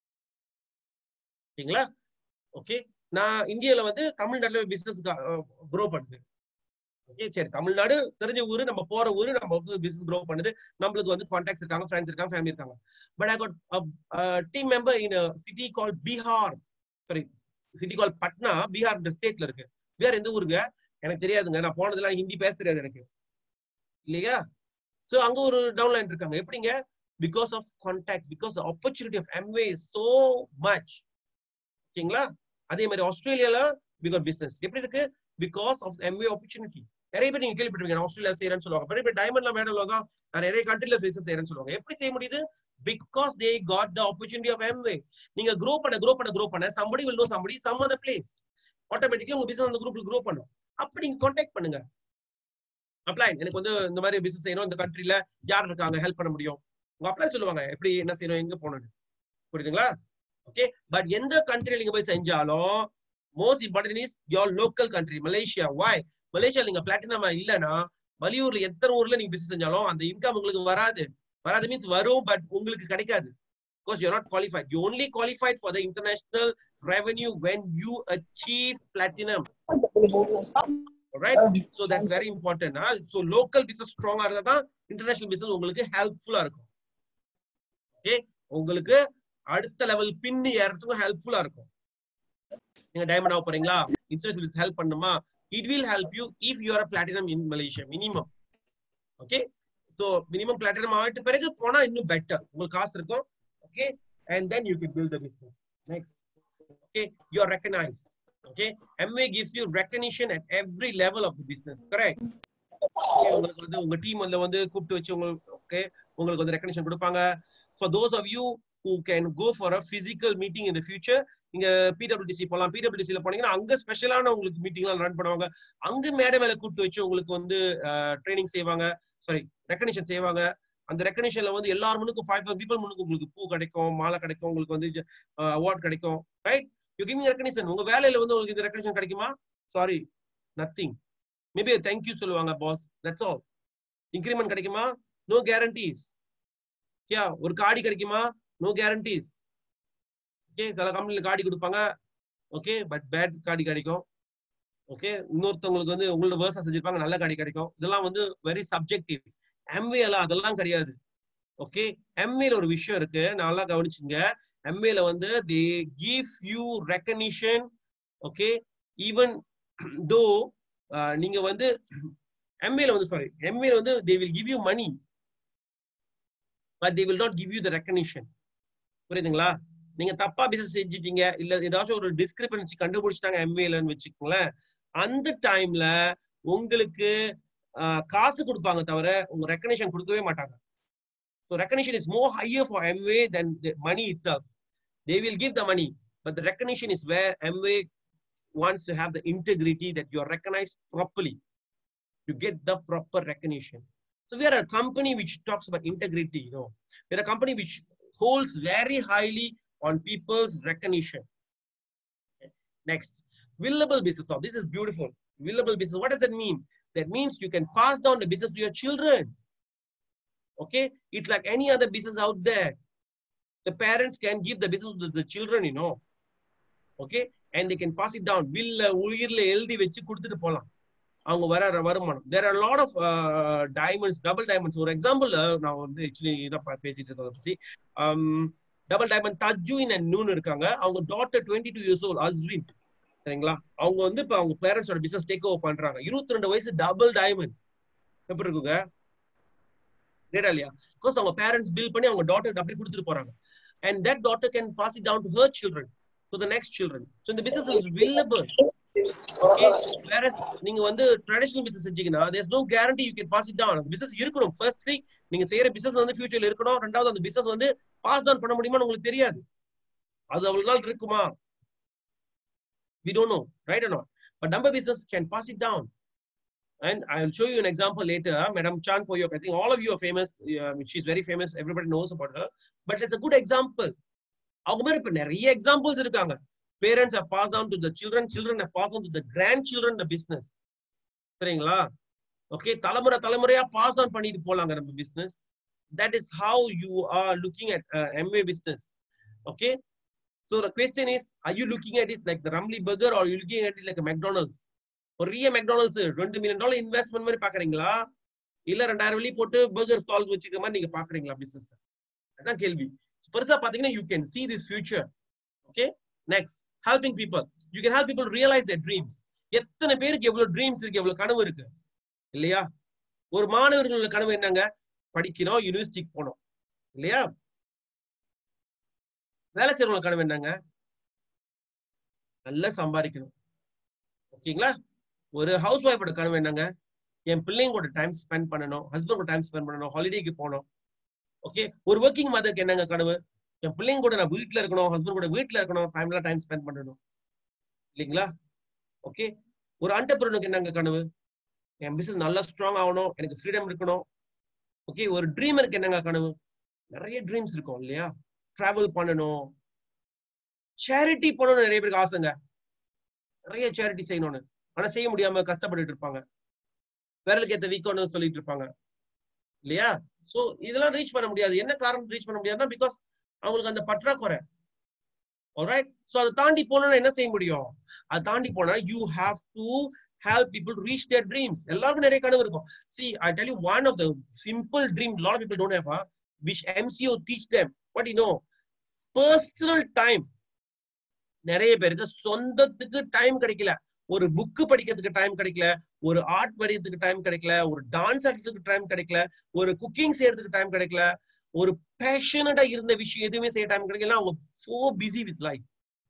ஓகேங்களா okay நான் இந்தியால வந்து தமிழ்நாட்டுல பிசினஸ் க்ரோ பண்ணுது ஓகே சரி தமிழ்நாடு தெரிஞ்ச ஊரு நம்ம போற ஊரு நம்ம வந்து பிசினஸ் க்ரோ பண்ணுது நம்மளுக்கு வந்து கான்டாக்ட்ஸ் இருக்காங்க ஃப்ரெண்ட்ஸ் இருக்காங்க ஃபேமிலி இருக்காங்க but I got team member in city call Bihar sorry city call Patna Bihar இந்த ஸ்டேட்ல இருக்கு பீகார் எந்த ஊருங்க எனக்கு தெரியாதுங்க நான் போனதெல்லாம் ஹிந்தி பேச தெரியாது எனக்கு இல்லையா சோ அங்க ஒரு டவுன்லைன் இருக்காங்க எப்படிங்க because of contact because opportunity of Amway so much ஓகேங்களா அதே மாதிரி ஆஸ்திரேலியால பிகாஸ் பிசினஸ் எப்படி இருக்கு பிகாஸ் ஆஃப் எம்வே ஆப்பர்ச்சுனிட்டி நிறைய பேர் நீங்க கேள்விப்பட்டிருக்கீங்க ஆஸ்திரேலியா செய்யறேன்னு சொல்லுவாங்க பெரிய பேர் டைமண்ட்ல மேடல் தான் நான் நிறைய கண்ட்ரில பிசினஸ் செய்யறேன்னு சொல்லுவாங்க எப்படி செய்ய முடியுது because they got the opportunity of Amway நீங்க க்ரோ பண்ண க்ரோ பண்ண க்ரோ பண்ண somebody will no somebody some other place automatically உங்க பிசினஸ் அந்த குரூப்ல க்ரோ பண்ணும் அப்படி நீங்க கான்டாக்ட் பண்ணுங்க அப்ளை எனக்கு வந்து இந்த மாதிரி பிசினஸ் செய்யணும் இந்த கண்ட்ரில யார் இருக்காங்க ஹெல்ப் பண்ண முடியும் உங்க அப்ளை சொல்லுவாங்க எப்படி என்ன செய்யணும் எங்க போகணும் புரியுதுங்களா ஓகே பட் எந்த கண்ட்ரில நீங்க போய் செஞ்சாலும் most important is your local country Malaysia why Malaysia நீங்க பிளாட்டினம் இல்லைன்னா வெளியூர்ல எத்தனை ஊர்ல நீங்க பிசினஸ் செஞ்சாலும் அந்த இன்கம் உங்களுக்கு வராது வராது மீன்ஸ் வரும் பட் உங்களுக்கு கிடைக்காது because you not qualified you only qualified for the international revenue when you achieve platinum right so that's very important huh? so local business strong ஆ இருந்தா தான் international business உங்களுக்கு ஹெல்ப்ஃபுல்லா இருக்கும் ஓகே உங்களுக்கு அடுத்த லெவல் பின்னு ஏறதுக்கும் ஹெல்ப்ஃபுல்லா இருக்கும் நீங்க டைமண்ட் ஆக போறீங்களா இன்டர்நேஷனல் பிசினஸ் ஹெல்ப் பண்ணுமா it will help you if you are platinum in Malaysia minimum okay so minimum platinum ஆகிட்ட பிறகு போனா இன்னும் பெட்டர் உங்களுக்கு காசு இருக்கும் okay and then you can build the business next okay you are recognised okay MA gives you recognition at every level of the business correct Okay, உங்களுக்கு வந்து உங்க டீம் வந்து வந்து கூப்பிட்டு வச்சு உங்களுக்கு ஓகே உங்களுக்கு வந்து ரெக்கக்னிஷன் கொடுப்பாங்க for those of you who can go for a physical meeting in the future நீங்க பிடபிள்யூடிசி போலாம் பிடபிள்யூடிசில போனீங்கன்னா அங்க ஸ்பெஷலான உங்களுக்கு மீட்டிங்லாம் ரன் பண்ணுவாங்க அங்க மேடை மேல கூப்பிட்டு வச்சு உங்களுக்கு வந்து ட்ரைனிங் செய்வாங்க சாரி ரெக்கக்னிஷன் செய்வாங்க அந்த ரெக்கக்னிஷன்ல வந்து எல்லார் முன்னுக்கும் ஃபைவ் பீப்புள் முன்னுக்கு உங்களுக்கு பூ கிடைக்கும் மாலை கிடைக்கும் உங்களுக்கு வந்து அவார்ட் கிடைக்கும் ரைட் யூ கிவிங் ரெக்கக்னிஷன் உங்க வேலையில வந்து உங்களுக்கு இந்த ரெக்கக்னிஷன் கிடைக்குமா சாரி நத்திங் மேபி தேங்க்யூ சொல்லுவாங்க பாஸ் தட்ஸ் ஆல் இன்க்ரிமெண்ட் கிடைக்குமா நோ கேரண்டிஸ் யா ஒரு காடி கிடைக்குமா நோ கேரண்டிஸ் ஓகே சில கம்பெனில காடி கொடுப்பாங்க ஓகே பட் பேட் காடி கிடைக்கும் ஓகே இன்னொருத்தவங்களுக்கு வந்து உங்களோட வேர்ஸா செஞ்சிருப்பாங்க நல்ல காடி கிடைக்கும் இதெல்லாம் வந்து வெரி சப்ஜெக்டிவ் எம்ஏல அதெல்லாம் கிடையாது ஓகே எம்ஏல ஒரு விஷயம் இருக்கு நல்லா கவனிச்சுங்க எம்ஏல வந்து they give you recognition okay even though நீங்க வந்து எம்ஏல வந்து சாரி எம்ஏல வந்து they will give you money but they will not give you the recognition புரியுதுங்களா நீங்க தப்பா பிசினஸ் செஞ்சிட்டீங்க இல்ல ஏதாச்சும் ஒரு டிஸ்கிரிபன்சி கண்டுபிடிச்சிட்டாங்க எம்ஏலன்னு வச்சுக்கோங்களேன் அந்த டைம்ல உங்களுக்கு ஆஹ், காசு கொடுப்பாங்க தவிர உங்க ரெக்கனேஷன் கொடுக்கவே மாட்டாங்க so recognition is more higher for Amway than money itself they will give the money but the recognition is where Amway wants to have the integrity that you are recognized properly. You get the proper recognition. So we are a company which talks about integrity, you know. We're a company which holds very highly on people's recognition. Okay. Next, willable business. Oh, this is beautiful. Willable business. What does that mean? That means you can pass down the business to your children. Okay, it's like any other business out there. The parents can give the business to the children, you know. Okay, and they can pass it down. Will உயிர்ல எழுதி வச்சு கொடுத்துட்டு போலாம் அவங்க வர வருமானம் there are lot of diamonds double diamonds ஒரு example நான் வந்து ஆக்சுவலி இதான் பா- பேசிட்டு இருக்கதை பத்தி டபுள் டைமண்ட் தஜ்வின் அண்ட் நூன் இருக்காங்க அவங்க daughter twenty two years old Ashwin சரிங்களா அவங்க வந்து இப்ப அவங்க பேரண்ட்ஸோட பிசினஸ் டேக் ஓவர் பண்றாங்க இருபத்தி ரெண்டு வயசு டபுள் டைமண்ட் எப்படி இருக்குங்க கிரேடா இல்லையா பிகாஸ் அவங்க பேரண்ட்ஸ் பில் பண்ணி அவங்க டாட்டர் அப்படி கொடுத்துட்டு போறாங்க and that daughter can pass it down to her children to the next children so இந்த business is willable okay whereas நீங்க வந்து ட்ரெடிஷனல் பிசினஸ் செஞ்சீங்கன்னா there's no guarantee you can pass it down அந்த business இருக்கணும் firstly நீங்க செய்யற business வந்து ஃபியூச்சர்ல இருக்கணும் ரெண்டாவது அந்த பிசினஸ் வந்து பாஸ் டவுன் பண்ண முடியுமான்னு உங்களுக்கு தெரியாது அது அவ்வளவு நாள் இருக்குமா we don't know right or not but number business can pass it down and i'll show you an example later huh? madam chan poyok i think all of you are famous uh, she's very famous everybody knows about her but it's a good example அவங்க மாதிரி இப்ப நிறைய examples இருக்காங்க parents have passed down to the children children have passed on to the grandchildren the business சரிங்களா okay தலைமுறை தலைமுறையா pass on பண்ணிட்டு போலாங்க நம்ம business that is how you are looking at Amway business okay So the question is, are you looking at it like the Ramly Burger or are you looking at it like a McDonald's? பெரிய McDonald's ரெண்டு million dollar investment மாதிரி பாக்குறீங்களா இல்ல ரெண்டாயிரம் வெள்ளி போட்டு burger stall வச்சுக்க மாதிரி நீங்க பாக்குறீங்களா பிசினஸ் அதான் கேள்வி பெருசா பாத்தீங்கன்னா you can see this future okay next helping people you can help people realise their dreams எத்தனை பேருக்கு எவ்வளவு ட்ரீம்ஸ் இருக்கு எவ்வளவு கனவு இருக்கு இல்லையா ஒரு மாணவர்களோட கனவு என்னங்க படிக்கணும் யூனிவர்சிட்டிக்கு போகணும் இல்லையா வேலை செய்யறவங்க கனவு என்னங்க நல்லா சம்பாதிக்கணும் ஓகேங்களா ஒரு ஹவுஸ் ஒய்ஃபோட கனவு என்னங்க என் பிள்ளைங்க கூட டைம் ஸ்பெண்ட் பண்ணணும் ஹஸ்பண்ட் கூட டைம் ஸ்பெண்ட் பண்ணணும் ஹாலிடேக்கு போகணும் ஓகே ஒரு ஒர்க்கிங் மதருக்கு என்னங்க கனவு என் பிள்ளைங்க கூட நான் வீட்ல இருக்கணும் ஹஸ்பண்ட் கூட வீட்ல இருக்கணும் டைம்ல டைம் ஸ்பெண்ட் பண்ணணும் இல்லைங்களா ஓகே ஒரு அண்டர்பிரனுக்கு என்னங்க கனவு என் பிசினஸ் நல்லா ஸ்ட்ராங் ஆகணும் எனக்கு ஃப்ரீடம் இருக்கணும் ஓகே ஒரு ட்ரீமருக்கு என்னங்க கனவு நிறைய ட்ரீம்ஸ் இருக்கும் இல்லையா டிராவல் பண்ணணும் சேரிட்டி பண்ணணும் நிறைய பேருக்கு ஆசைங்க நிறைய சேரிட்டி செய்யணும்னு ஆனா செய்ய முடியாம கஷ்டப்பட்டுட்டு இருப்பாங்க விரலுக்கு ஏத்த வீக்கம்னு சொல்லிட்டு இருப்பாங்க இல்லையா சோ இதெல்லாம் ரீச் பண்ண முடியாது என்ன காரணம் ரீச் பண்ண முடியாதுன்னா பிகாஸ் அவங்களுக்கு அந்த பற்றாக்குறை alright சோ அதை தாண்டி போனோம்னா என்ன செய்ய முடியும் அதை தாண்டி போனா you have to help people reach their dreams எல்லாருக்கும் நிறைய கனவு இருக்கும் see i tell you one of the simple dream a lot of people don't have huh, which mco teach them what you know personal time நிறைய பேருக்கு சொந்தத்துக்கு time கிடைக்கல ஒரு book படிக்கிறதுக்கு time கிடைக்கல ஒரு ஆர்ட் வரையறதுக்கு டைம் கிடைக்கல ஒரு டான்ஸ் ஆடுறதுக்கு டைம் கிடைக்கல ஒரு குக்கிங் செய்யறதுக்கு டைம் கிடைக்கல ஒரு பேஷனடா இருந்த விஷயம் எதுவுமே செய்ய டைம் கிடைக்கல அவங்க so busy with life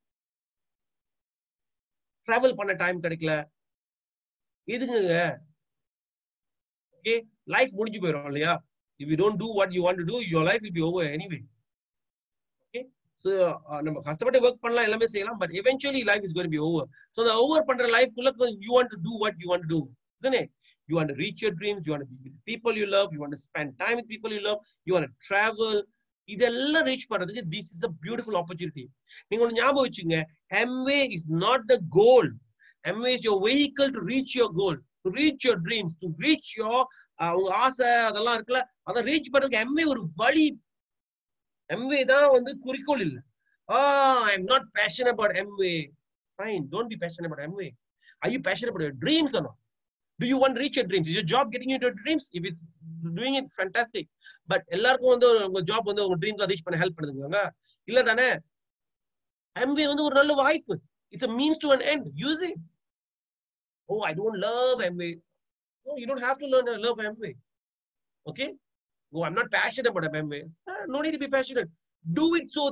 travel பண்ண டைம் கிடைக்கல எதுங்க ஓகே லைஃப் முடிஞ்சு போயிடும் இல்லையா if you don't do what you want to do your life will be over anyway okay so uh, நம்ம கஷ்டப்பட்டு ஒர்க் பண்ணலாம் எல்லாமே செய்யலாம் but eventually life is going to be over so the over பண்ற life குள்ள you want to do what you want to do isn't it you want to reach your dreams you want to be with people you love you want to spend time with people you love you want to travel இதெல்லாம் reach பண்றதுக்கு this is a beautiful opportunity நீங்க ஒன்று ஞாபகம் வச்சுங்க Amway is not the goal Amway is your vehicle to reach your goal to reach your dreams to reach your உங்க ஆசை அதெல்லாம் இருக்குல்ல அதை ரீச் பண்றதுக்கு எம்ஏ ஒரு வழி எம்ஏ தான் வந்து குறிக்கோள் இல்ல ah I am not passion about Amway fine don't be passion about Amway I you passion about your dreams and do you want reach your dreams is your job getting you your dreams if it's doing it fantastic but எல்லாருக்கும் வந்து உங்க job வந்து உங்க dreams reach பண்ண help பண்ணுதுங்க இல்ல தானே MA வந்து ஒரு நல்ல வாய்ப்பு it's a means to an end use it oh I don't love Amway No, you don't have to learn uh, love MBA. Okay? Oh, I'm not passionate about MBA. Uh, no need to be passionate. Do it so that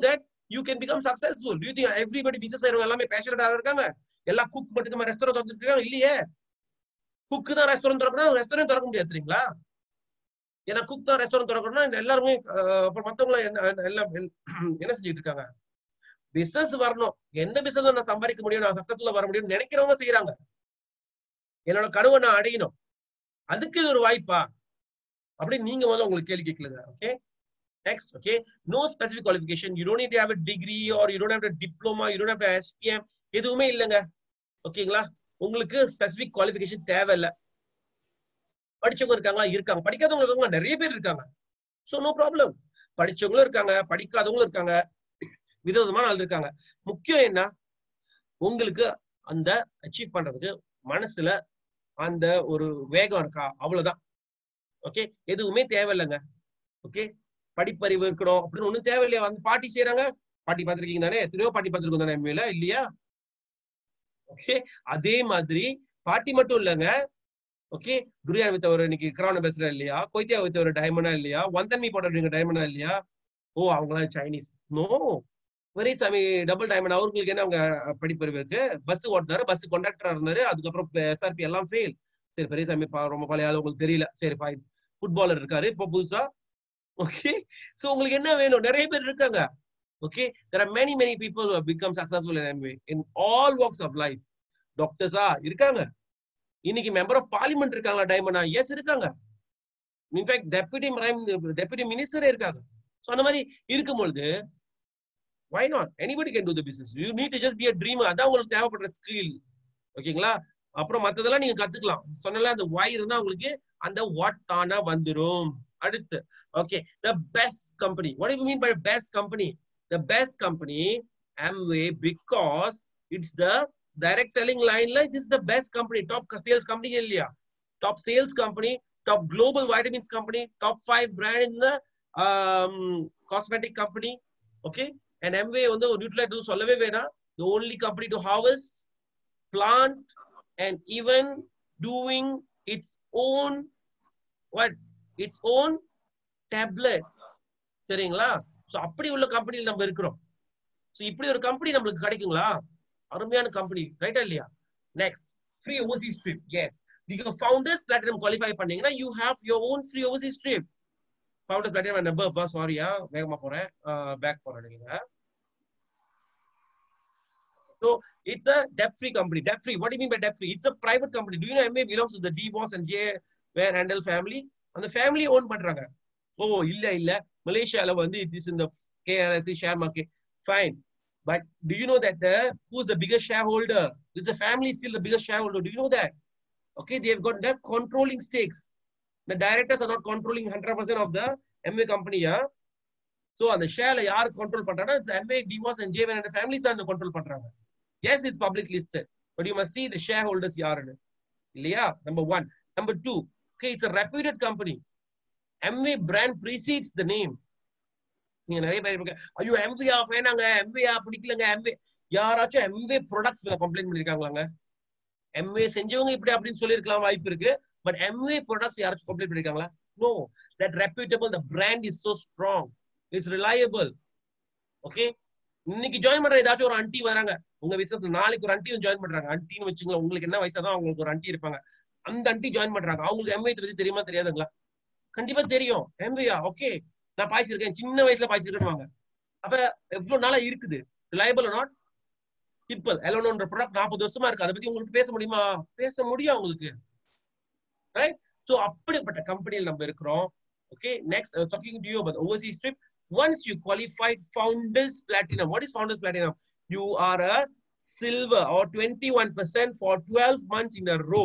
you can become successful you think everybody business செய்யறவங்க எல்லாமே பேஷனடா இருக்காங்க எல்லா cook மட்டும் தான் restaurant திறந்துட்டு இருக்காங்க இல்லையே குக்கு தான் ரெஸ்டாரண்ட் திறக்கணும் ரெஸ்டாரண்ட் திறக்க முடியாது தெரியுங்களா ஏன்னா குக் தான் ரெஸ்டாரண்ட் திறக்கணும்னா இந்த எல்லாருமே அஹ், அப்புறம் மத்தவங்க என்ன எல்லாம் என்ன செஞ்சுட்டு இருக்காங்க பிசினஸ் வரணும் எந்த பிசினஸ் நான் சம்பாதிக்க முடியும் நான் சக்சஸ்ஃபுல்லா வர முடியும்னு நினைக்கிறவங்க செய்யறாங்க என்னோட கனவை நான் அடையணும் அதுக்கு இது ஒரு வாய்ப்பா அப்படின்னு நீங்க வந்து உங்களுக்கு கேள்வி கேட்கலுங்க okay next okay no specific qualification you don't need have degree or you don't have diploma you don't have STM எதுவுமே இல்லைங்க ஓகேங்களா உங்களுக்கு ஸ்பெசிபிக் குவாலிஃபிகேஷன் தேவையில்லை படிச்சவங்க இருக்காங்களா இருக்காங்க படிக்காதவங்க இருக்காங்க நிறைய பேர் இருக்காங்க ஸோ நோ ப்ராப்ளம் படிச்சவங்களும் இருக்காங்க படிக்காதவங்களும் இருக்காங்க விதவிதமான ஆள் இருக்காங்க முக்கியம் என்ன உங்களுக்கு அந்த அச்சீவ் பண்றதுக்கு மனசுல அந்த ஒரு வேகம் இருக்கா அவ்வளவுதான் ஓகே எதுவுமே தேவையில்லைங்க ஓகே படிப்பறிவு இருக்கணும் அப்படின்னு ஒண்ணும் தேவையில்லையா வந்து பாட்டி செய்யறாங்க பாட்டி பார்த்திருக்கீங்க தானே எத்தனையோ பாட்டி பார்த்திருக்கோம் தானே எம்ஏல இல்லையா ஓகே அதே மாதிரி பாட்டி மட்டும் இல்லைங்க ஓகே துரியான் வித்தவர் இன்னைக்கு கிரான பேசுற இல்லையா கொய்த்தியா வித்தவர் டைமண்டா இல்லையா வந்தன்மி போடுறவங்க டைமண்டா இல்லையா ஓ அவங்களாம் சைனீஸ் நோ வெரி சாமி டபுள் டைமண்ட் அவங்களுக்கு என்ன அவங்க படிப்பறிவு இருக்கு பஸ் ஓட்டினாரு பஸ் கண்டக்டரா இருந்தாரு அதுக்கப்புறம் எஸ்ஆர்பி எல்லாம் ஃபெயில் சரி பெரியசாமி பா- ரொம்ப பழைய ஆளு உங்களுக்கு தெரியல சரி ஃபைன் ஃபுட்பாலர் இருக்காரு இப்போ புதுசா ஓகே சோ உங்களுக்கு என்ன வேணும் நிறைய பேர் இருக்காங்க okay there are many many people who have become successful in MBA in all walks of life டாக்டர்ஸா இருக்காங்க இன்னைக்கு மெம்பர் ஆஃப் பார்லிமெண்ட் இருக்காங்களா டைமண்டா எஸ் இருக்காங்க இன்ஃபேக்ட் டெபுட்டி டெபுட்டி மினிஸ்டரே இருக்காங்க ஸோ அந்த மாதிரி இருக்கும் பொழுது why not anybody can do the business you need to just be a dream அதான் உங்களுக்கு தேவைப்படுற ஸ்கில் ஓகேங்களா அப்புறம் மத்ததெல்லாம் நீங்க கத்துக்கலாம் சொன்னல அந்த வாய் இருந்தா உங்களுக்கு அந்த வாட் தானா வந்துரும் அடுத்து okay the best company what you mean by best company the best company Amway because it's the direct selling line like this is the best company top sales company இல்லையா top sales company top global vitamins company top five brand in the um, cosmetic company okay and Amway வந்து ஒரு Nutrilite சொல்லவே வேணாம் the only company to harvest plant and even doing its own what its own tablet சரிங்களா so அப்படி உள்ள கம்பெனியில் நம்ம இருக்கிறோம் சோ இப்படி ஒரு கம்பெனி நம்மளுக்கு கிடைக்குங்களா அருமையான கம்பெனி ரைட்டா இல்லையா next free overseas trip yes நீங்க ஃபவுண்டர்ஸ் பிளாட்டினம் குவாலிஃபை பண்ணீங்கன்னா you have your own free overseas trip founder platinum number சாரியா வேகமா போறேன் பேக் போறேன் நீங்க So it's a debt-free company. Debt-free. What do you mean by debt-free? It's a private company. Do you know MA belongs to the D Boss and J Ware Handel family? அந்த family own பண்றாங்க ஓ இல்ல இல்ல மலேசியால வந்து it is இந்த KRSC share market fine but do you know that who is the biggest shareholder it's a family still the biggest shareholder do you know that okay they've got the controlling stakes the directors are not controlling hundred percent of the Amway கம்பெனியா so அந்த ஷேர்ல யார் control பண்றாங்கன்னா Amway DeVos and ஜேவன் and families தான் control பண்றாங்க Yes, it's public listed, but you must see the shareholders யாருன்னு இல்லையா number one number two okay it's a reputed company Amway brand precedes the name நீங்க நிறைய பேர் இருப்பாங்க ஐயோ எம்வியா வேணாங்க எம்வியா பிடிக்கலங்க எம்வே யாராச்சும் எம்வே ப்ராடக்ட்ஸ் மேல கம்ப்ளைண்ட் பண்ணிருக்காங்களாங்க எம்வே செஞ்சவங்க இப்படி அப்படின்னு சொல்லியிருக்கலாம் வாய்ப்பு இருக்கு பட் எம்வே ப்ராடக்ட்ஸ் யாராச்சும் கம்ப்ளைண்ட் பண்ணிருக்காங்களா no that reputable the brand is so strong it's reliable okay இன்னைக்கு ஜாயின் பண்ற ஏதாச்சும் ஒரு அண்டி வராங்க உங்க விஷயத்துல நாளைக்கு ஒரு அண்டி ஜாயின் பண்றாங்க அண்டின்னு வச்சுங்களேன் உங்களுக்கு என்ன வயசா தான் அவங்களுக்கு ஒரு அண்டி இருப்பாங்க அந்த அண்டி ஜாயின் பண்றாங்க அவங்களுக்கு எம்ஏ பத்தி தெரியுமா தெரியாதுங்களா கண்டிப்பா தெரியும் எம்ஏயா ஓகே நான் பாய்ச்சிருக்கேன் சின்ன வயசுல பாய்ச்சிருக்கேன்னு அப்ப எவ்வளவு நாளா இருக்குது ரிலையபிள் நாட் சிம்பிள் எலோனோன்ற ப்ராடக்ட் நாற்பது வருஷமா இருக்கு அதை பத்தி உங்களுக்கு பேச முடியுமா பேச முடியும் உங்களுக்கு ரைட் சோ அப்படிப்பட்ட கம்பெனியில் நம்ம இருக்கிறோம் okay next talking to you about overseas trip once you qualified founders platinum what is founders platinum you are a silver or 21% for 12 months in a row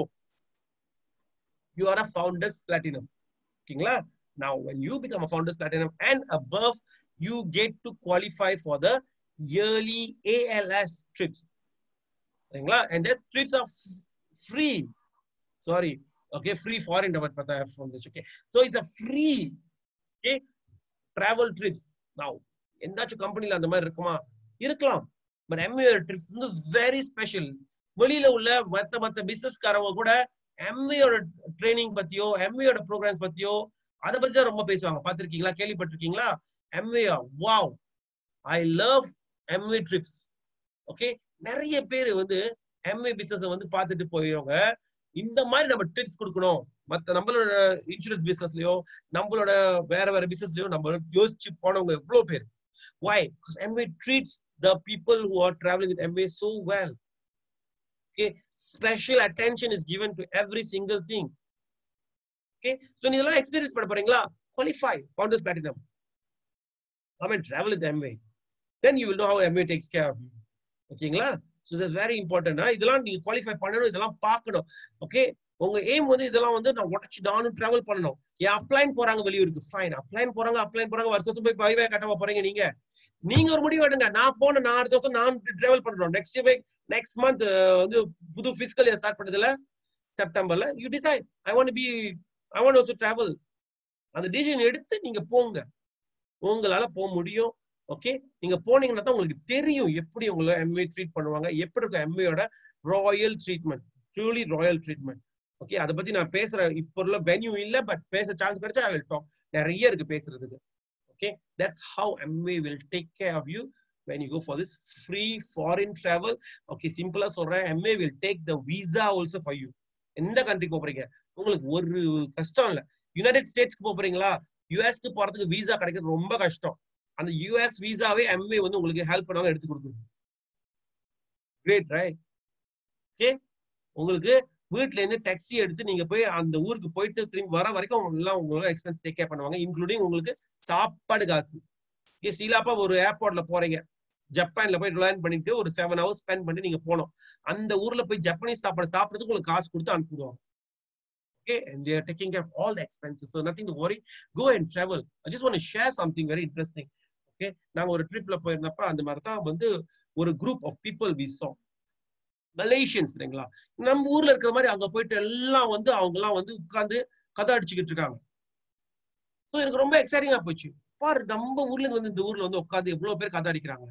you are a founders platinum okay now when you become a founders platinum and above you get to qualify for the yearly als trips okay and that trips are free sorry okay free foreign from this okay so it's a free okay travel trips நான் எந்தாச்சும் கம்பெனில அந்த மாதிரி இருக்குமா இருக்கலாம் but Amway trips வந்து very special வெளியில உள்ள மத்த மத்த பிசினஸ்காரவங்க கூட எம்ஏயோட ட்ரைனிங் பத்தியோ எம்ஏயோட ப்ரோக்ராம் பத்தியோ அதை பத்தி தான் ரொம்ப பேசுவாங்க பாத்திருக்கீங்களா கேள்விப்பட்டிருக்கீங்களா எம்ஏஆ wow I love Amway trips okay நிறைய பேர் வந்து எம்ஏ பிசினஸ் வந்து பார்த்துட்டு போயிடுவாங்க இந்த மாதிரி நம்ம ட்ரிப்ஸ் கொடுக்கணும் மத்த நம்மளோட இன்சூரன்ஸ் பிசினஸ்லயோ நம்மளோட வேற வேற பிசினஸ்லயோ நம்ம யோசிச்சு போனவங்க எவ்வளவு பேர் why because MA treats the people who are traveling with MA so well okay special attention is given to every single thing okay so இதெல்லாம் எக்ஸ்பீரியன்ஸ் பண்ண போறீங்களா qualify founders platinum come and travel with MA then you will know how MA takes care of you ஓகேங்களா so it's very important இதெல்லாம் நீங்க qualify பண்ணணும் இதெல்லாம் பார்க்கணும் okay உங்க எய்ம் வந்து இதெல்லாம் வந்து நான் உடச்சு நானும் டிராவல் பண்ணணும் ஏன் அப்ளைன் போறாங்க வெளியூருக்கு ஃபைன் அப்ளைன் போறாங்க அப்ளைன் போறாங்க வருஷத்துக்கு போய் பைவே கட்டவா போறீங்க நீங்க நீங்க ஒரு முடிவு எடுங்க நான் போன நான் அடுத்த வருஷம் நான் டிராவல் பண்றோம் நெக்ஸ்ட் வீக் நெக்ஸ்ட் மந்த் வந்து புது பிசிக்கல் இயர் ஸ்டார்ட் பண்ணதுல செப்டம்பர்ல you decide I want be I want also travel அந்த டிசிஷன் எடுத்து நீங்க போங்க உங்களால போக முடியும் ஓகே நீங்க போனீங்கன்னா தான் உங்களுக்கு தெரியும் எப்படி உங்களை எம்ஏ ட்ரீட் பண்ணுவாங்க எப்படி இருக்கும் எம்ஏயோட royal treatment truly royal treatment okay அதை பத்தி நான் பேசுறேன் இப்போ உள்ள வென்யூ இல்ல பட் பேச சான்ஸ் கிடைச்சா ஐ வில் டாக் நிறைய இருக்கு பேசுறதுக்கு okay that's how Amway will take care of you when you go for this free foreign travel okay சிம்பிளா சொல்றேன் Amway will take the visa also for you எந்த கண்ட்ரிக்கு போறீங்க உங்களுக்கு ஒரு கஷ்டம் இல்ல யுனைடெட் ஸ்டேட்ஸ்க்கு போறீங்களா யூஎஸ்க்கு போறதுக்கு விசா கிடைக்கிறது ரொம்ப கஷ்டம் அந்த யூஎஸ் விசாவே எம்ஏ வந்து உங்களுக்கு ஹெல்ப் பண்ணாலும் எடுத்து கொடுக்குது கிரேட் ரைட் ஓகே உங்களுக்கு வீட்ல இருந்து டாக்ஸி எடுத்து நீங்க போய் அந்த ஊருக்கு போயிட்டு திரும்பி வர வரைக்கும் எல்லாம் உங்களோட எக்ஸ்பென்ஸ் டேக் கேர் பண்ணுவாங்க இன்க்ளூடிங் உங்களுக்கு சாப்பாடு காசு ஓகே சீலாப்பா ஒரு ஏர்போர்ட்ல போறீங்க ஜப்பான்ல போய் லேர்ன் பண்ணிட்டு ஒரு செவன் ஹவர்ஸ் ஸ்பெண்ட் பண்ணி நீங்க போனோம் அந்த ஊர்ல போய் ஜப்பனீஸ் சாப்பாடு சாப்பிடுறதுக்கு உங்களுக்கு காசு கொடுத்து அனுப்பிடுவாங்க okay and they are taking care of all the expenses so nothing to worry go and travel i just want to share something very interesting okay நாங்க ஒரு ட்ரிப்ல போயிருந்தப்ப அந்த மாதிரி தான் வந்து ஒரு group of people we saw Malaysians சரிங்களா நம்ம ஊர்ல இருக்கிற மாதிரி அங்க போயிட்டு எல்லாம் வந்து அவங்க எல்லாம் வந்து உட்கார்ந்து கதை அடிச்சுக்கிட்டு இருக்காங்க ஸோ எனக்கு ரொம்ப எக்ஸைட்டிங்கா போச்சு பாரு நம்ம ஊர்ல இருந்து வந்து இந்த ஊர்ல வந்து உட்காந்து எவ்வளவு பேர் கதை அடிக்கிறாங்க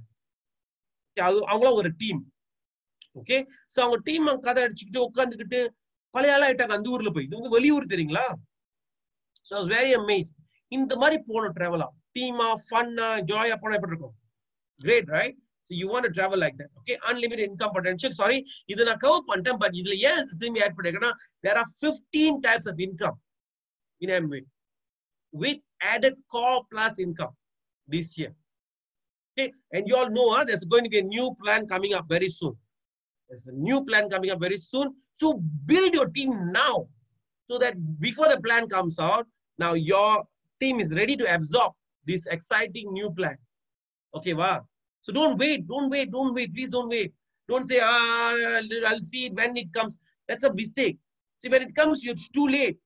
அது அவங்களாம் ஒரு டீம் ஓகே ஸோ அவங்க டீம் கதை அடிச்சுக்கிட்டு உட்காந்துக்கிட்டு பழைய ஆளா ஆயிட்டாங்க அந்த ஊர்ல போய் இது வந்து வெளியூர் தெரியுங்களா ஸோ வெரி அமேஸ் இந்த மாதிரி போகணும் டிராவலா டீமா ஃபன்னா ஜாயா போனா எப்படி இருக்கும் great right so you want travel like that okay unlimited income potential sorry இதை நான் கவர் பண்ணிட்டேன் பட் இதுல ஏன் திரும்பி ஆட் பண்ணிருக்கேன்னா there are fifteen types of income in Amway with added core plus income this year. Okay, and you all know huh, there's going to be a new plan coming up very soon. There's a new plan coming up very soon. So build your team now so that before the plan comes out, now your team is ready to absorb this exciting new plan. Okay, wow. So don't wait, don't wait, don't wait. Please don't wait. Don't say, ah, I'll- I'll see it when it comes. That's a mistake. See, when it comes, it's too late.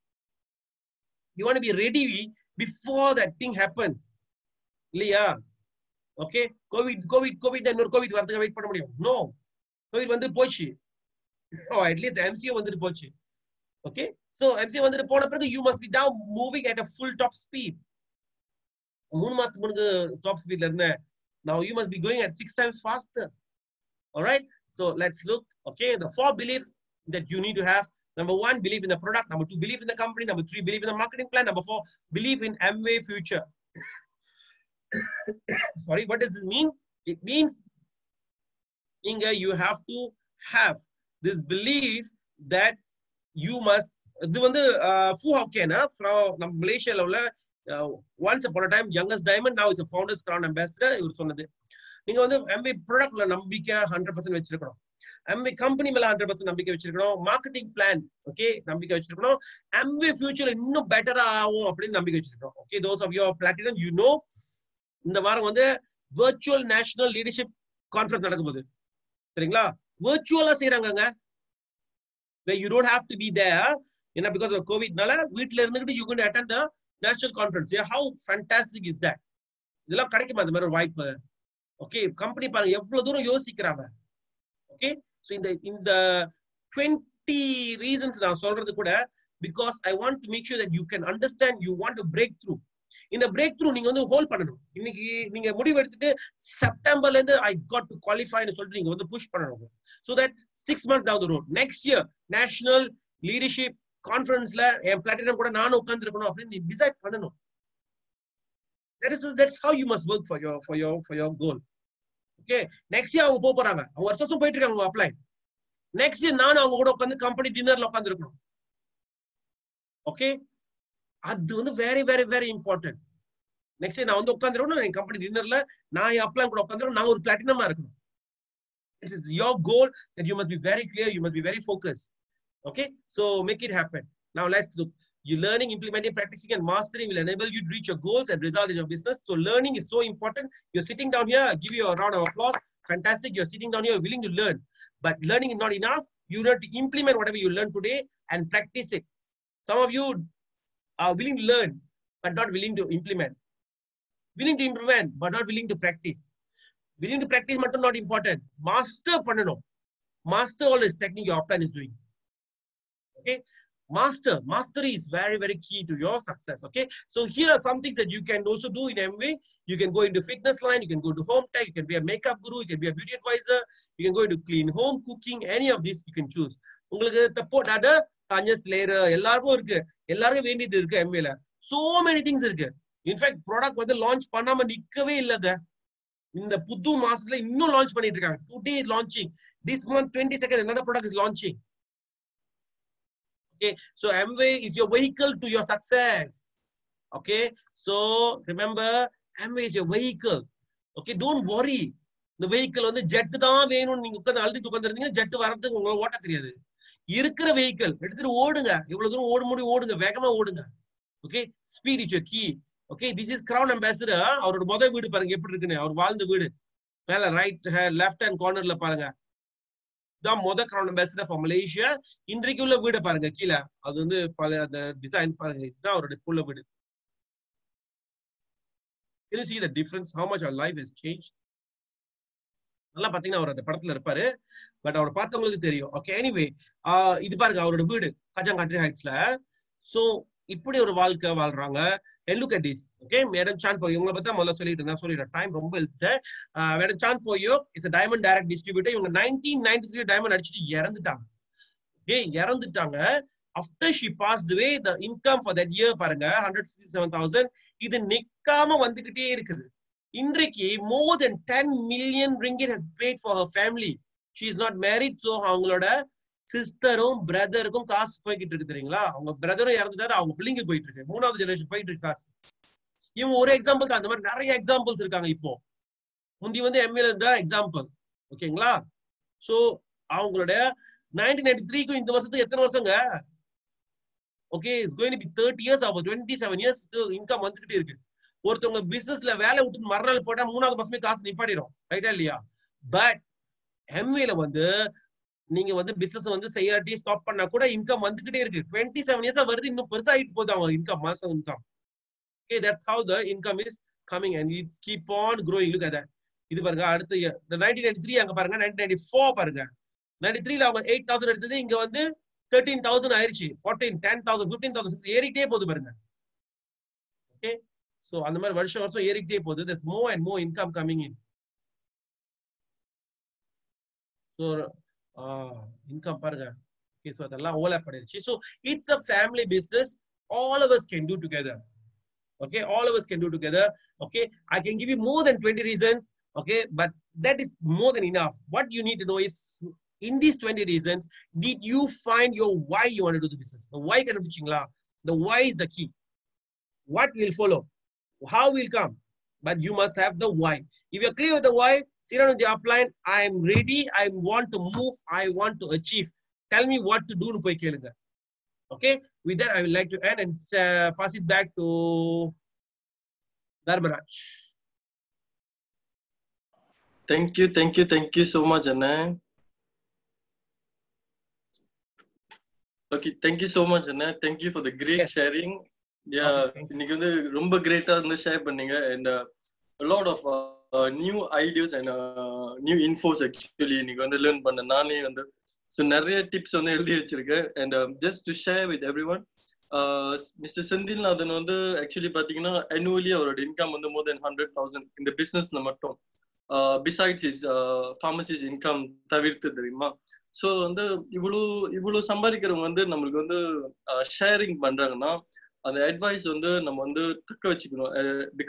You want to be ready before that thing happens. இல்லையா okay Covid Covid Covid இன்னொரு Covid வரதுக்கு wait பண்ண முடியும் no Covid வந்து போச்சு at least MCO வந்துட்டு போச்சு okay so MCO வந்துட்டு போன பிறகு you must be down moving at a full top speed மூணு மாசத்துக்கு முன்னாடி டாப் ஸ்பீட்ல இருந்தேன் now you must be going at six times faster all right so let's look okay the four beliefs that you need to have number one believe in the product number two believe in the company number three believe in the marketing plan number four believe in Amway future sorry what does it mean it means Inga, you have to have this belief that you must இது வந்து ஃபூ ஹாக்கேனா from நம்ம மலேசியால உள்ள once upon time youngest diamond now is founders crown ambassador இவர் சொன்னது நீங்க வந்து Amway ப்ராடக்ட்ல நம்பிக்கை ஹண்ட்ரட் பர்சன்ட் வச்சிருக்கணும் எம்பி கம்பெனி மேல ஹண்ட்ரட் பர்சன்ட் நம்பிக்கை வச்சிருக்கணும் மார்க்கெட்டிங் பிளான் ஓகே நம்பிக்கை வச்சிருக்கணும் எம்பி ஃபியூச்சர் இன்னும் பெட்டரா ஆகும் அப்படின்னு நம்பிக்கை வச்சிருக்கணும் okay those of your platinum you know இந்த வாரம் வந்து வெர்ச்சுவல் நேஷனல் லீடர்ஷிப் கான்ஃபரன்ஸ் நடக்கும்போது சரிங்களா வெர்ச்சுவலா செய்யறாங்கங்க you don't have to be there ஏன்னா பிகாஸ் ஆஃப் கோவிட்னால வீட்ல இருந்துகிட்டு you can attend national conference how fantastic is that இதெல்லாம் கிடைக்குமா அந்த மாதிரி ஒரு வாய்ப்பு ஓகே கம்பெனி பாருங்க எவ்வளவு தூரம் யோசிக்கிறாங்க ஓகே ஸோ இந்த இந்த டுவெண்ட்டி ரீசன்ஸ் நான் சொல்றது கூட because I want to make sure that you can understand you want to break through இந்த பிரேக் த்ரூ நீங்க வந்து ஹோல்ட் பண்ணணும் இன்னைக்கு நீங்க முடிவு எடுத்துட்டு செப்டம்பர்ல இருந்து ஐ காட் டு குவாலிஃபைன்னு சொல்லிட்டு நீங்க வந்து புஷ் பண்ணணும் so that six months down road next year national leadership கான்ஃபரன்ஸ்ல என் பிளாட்டினம் கூட நானும் உட்கார்ந்து இருக்கணும் அப்படின்னு நீ டிசைட் பண்ணணும் that is that's how you must work for your for your for your goal okay next year அவங்க போக போறாங்க அவங்க வருஷம் வருஷம் போயிட்டு இருக்காங்க அவங்க அப்ளை நெக்ஸ்ட் இயர் நானும் அவங்க கூட உட்காந்து கம்பெனி டின்னர்ல உட்காந்து இருக்கணும் ஓகே அது வந்து very very very important next நான் வந்து உட்காந்துருக்கணும் என் கம்பெனி டின்னர்ல நான் என் அப்ளை கூட உட்காந்துருக்கணும் நான் ஒரு பிளாட்டினமா இருக்கணும் it is your goal that you must be very clear you must be very focused okay so make it happen now let's look you learning implementing practicing and mastering will enable you to reach your goals and result in your business so learning is so important you're sitting down here I give you a round of applause fantastic you're sitting down here willing to learn but learning is not enough you have to implement whatever you learn today and practice it some of you are willing to learn but not willing to implement willing to implement but not willing to practice willing to practice மட்டும் not important master பண்ணணும் master all this technique your upline is doing okay master mastery is very very key to your success okay so here are some things that you can also do in MWay you can go into fitness line you can go to home tech you can be a makeup guru you can be a beauty advisor you can go into clean home cooking any of this you can choose உங்களுக்கு தப்போ டாட தஞ்சஸ் layer எல்லாருக்கும் இருக்கு எல்லாருக்கும் வேண்டியது இருக்கு எம்வேல so many things இருக்கு in fact product வந்து லான்ச் பண்ணாம நிக்கவே இல்லங்க இந்த புது மாசத்துல இன்னும் லான்ச் பண்ணிட்டு இருக்காங்க today launching this month twenty second another product is launching okay so amway is your vehicle to your success okay so remember amway is your vehicle okay don't worry இந்த வெஹிக்கிள் வந்து jet தான் வேணும்னு நீங்க உட்காந்து அழுதுட்டு உட்காந்துருந்தீங்க jet வரதுக்கு உங்களுக்கு ஓட்ட தெரியாது இருக்கிற வெஹிக்கிள் எடுத்துட்டு ஓடுங்க எவ்வளவு தூரம் ஓட முடியும் ஓடுங்க வேகமா ஓடுங்க okay speed is key okay this is crown ambassador அவரோட முதல் வீடு பாருங்க எப்படி இருக்குன்னு அவர் வாழ்ந்த வீடு மேல ரைட் லெஃப்ட் ஹேண்ட் கார்னர்ல பாருங்க தான் முத கிரவுன் அம்பாசிடர் ஃபார் மலேசியா இன்றைக்கு உள்ள வீடு பாருங்க கீழே அது வந்து பல அந்த டிசைன் பாருங்க இதுதான் அவரோட உள்ள வீடு Can you see the difference? How much our life has changed? நல்லா பாத்தீங்கன்னா அவர் அந்த படத்துல இருப்பாரு பட் அவரை பார்த்தவங்களுக்கு தெரியும் ஓகே எனிவே இது பாருங்க அவரோட வீடு கஜாங்காட்ரி ஹைட்ஸ்ல சோ இப்படி ஒரு வாழ்க்கை வாழ்றாங்க look at this okay madam Chan போய் இவங்களை பத்தி முதல்ல சொல்லிட்டு இருந்தேன் சொல்லிடுறேன் டைம் ரொம்ப எழுத்துட்டேன் மேடம் சான் போயோ இஸ் டைமண்ட் டைரக்ட் டிஸ்ட்ரிபியூட்டர் இவங்க நைன்டீன் நைன்டி த்ரீ டைமண்ட் அடிச்சுட்டு இறந்துட்டாங்க ஓகே இறந்துட்டாங்க after she pass away the income for that year பாருங்க ஹண்ட்ரட் சிக்ஸ்டி செவன் தௌசண்ட் இது நிக்காம வந்துகிட்டே இருக்குது இன்றைக்கு more then ten million ringgit has paid for her family she is not married so அவங்களோட சிஸ்டரும் பிரதருக்கும் காசு போய்கிட்டு இருக்கு தெரியுங்களா அவங்க பிரதரும் இறந்துட்டாரு அவங்க பிள்ளைங்க போயிட்டு இருக்கு மூணாவது ஜெனரேஷன் போயிட்டு இருக்கு காசு இவங்க ஒரு எக்ஸாம்பிள் அந்த மாதிரி நிறைய எக்ஸாம்பிள்ஸ் இருக்காங்க இப்போ முந்தி வந்து எம்ஏல தான் எக்ஸாம்பிள் ஓகேங்களா சோ அவங்களோட நைன்டீன் நைன்டி த்ரீக்கும் இந்த வருஷத்துக்கு எத்தனை வருஷங்க okay it's going be thirty years ஆகும் டுவெண்ட்டி செவன் இயர்ஸ் இன்கம் வந்துகிட்டே இருக்கு ஒருத்தவங்க பிசினஸ்ல வேலை விட்டு மறுநாள் போட்டா மூணாவது மாசமே காசு நிப்பாடிடும் ரைட்டா இல்லையா பட் எம்ஏல வந்து நீங்க வந்து பிசினஸ் வந்து செய்யாட்டி ஸ்டாப் பண்ணா கூட இன்கம் வந்துகிட்டே இருக்கு டுவெண்ட்டி செவன் இயர்ஸா வருது இன்னும் பெருசாகிட்டு போகுது அவங்க இன்கம் மாசம் income okay that's how the income is coming and it's keep on growing look at இது பாருங்க அடுத்த நைன்டீன் நைன்டி த்ரீ அங்க பாருங்க நைன்டீன் நைன்டி ஃபோர் பாருங்க நைன்டி த்ரீல அவங்க எயிட் தௌசண்ட் எடுத்தது இங்க வந்து தேர்ட்டீன் தௌசண்ட் ஆயிருச்சு fourteen ten thousand fifteen thousand ஏறிக்கிட்டே போகுது பாருங்க ஓகே சோ அந்த மாதிரி வருஷம் வருஷம் ஏறிக்கிட்டே போகுது there's more and more income coming in so income பாருங்க ஓகே சோ அதெல்லாம் ஓவர்லாப் பண்ணிருச்சு so it's a family business all of us can do together okay all of us can do together okay i can give you more than 20 reasons okay but that is more than enough what you need to know is in these 20 reasons did you find your why you want to do the business the why கண்டுபிடிச்சீங்களா the why is the key what will follow how will come but you must have the why if you're clear with the why sit down with the upline i'm ready i want to move i want to achieve tell me what to do னு போய் கேளுங்க okay with that i would like to end and uh, pass it back to Dharmaraj. Thank you, thank you, thank you so much, Anna. Okay, thank you so much, Anna. Thank you for the great Yes. sharing. Yeah, Okay, thank you. இன்னைக்கு வந்து ரொம்ப Greta வந்து share பண்ணீங்க and lot of new ideas and new infos actually இன்னைக்கு வந்து learn பண்ண நானே வந்து ஸோ நிறைய டிப்ஸ் வந்து எழுதி வச்சிருக்கேன் and just to share with everyone mister Senthilnathan வந்து ஆக்சுவலி பாத்தீங்கன்னா annually அவரோட இன்கம் வந்து மோர் தென் ஹண்ட்ரட் தௌசண்ட் இந்த பிசினஸ்ல மட்டும் பிசைட்ஸ் இஸ் ஃபார்மசிஸ் இன்கம் தவிர்த்து தெரியுமா ஸோ வந்து இவ்வளோ இவ்வளோ சம்பாதிக்கிறவங்க வந்து நம்மளுக்கு வந்து ஷேரிங் பண்றாங்கன்னா அந்த அட்வைஸ் வந்து நம்ம வந்து தக்க வச்சுக்கணும் பிகாஸ்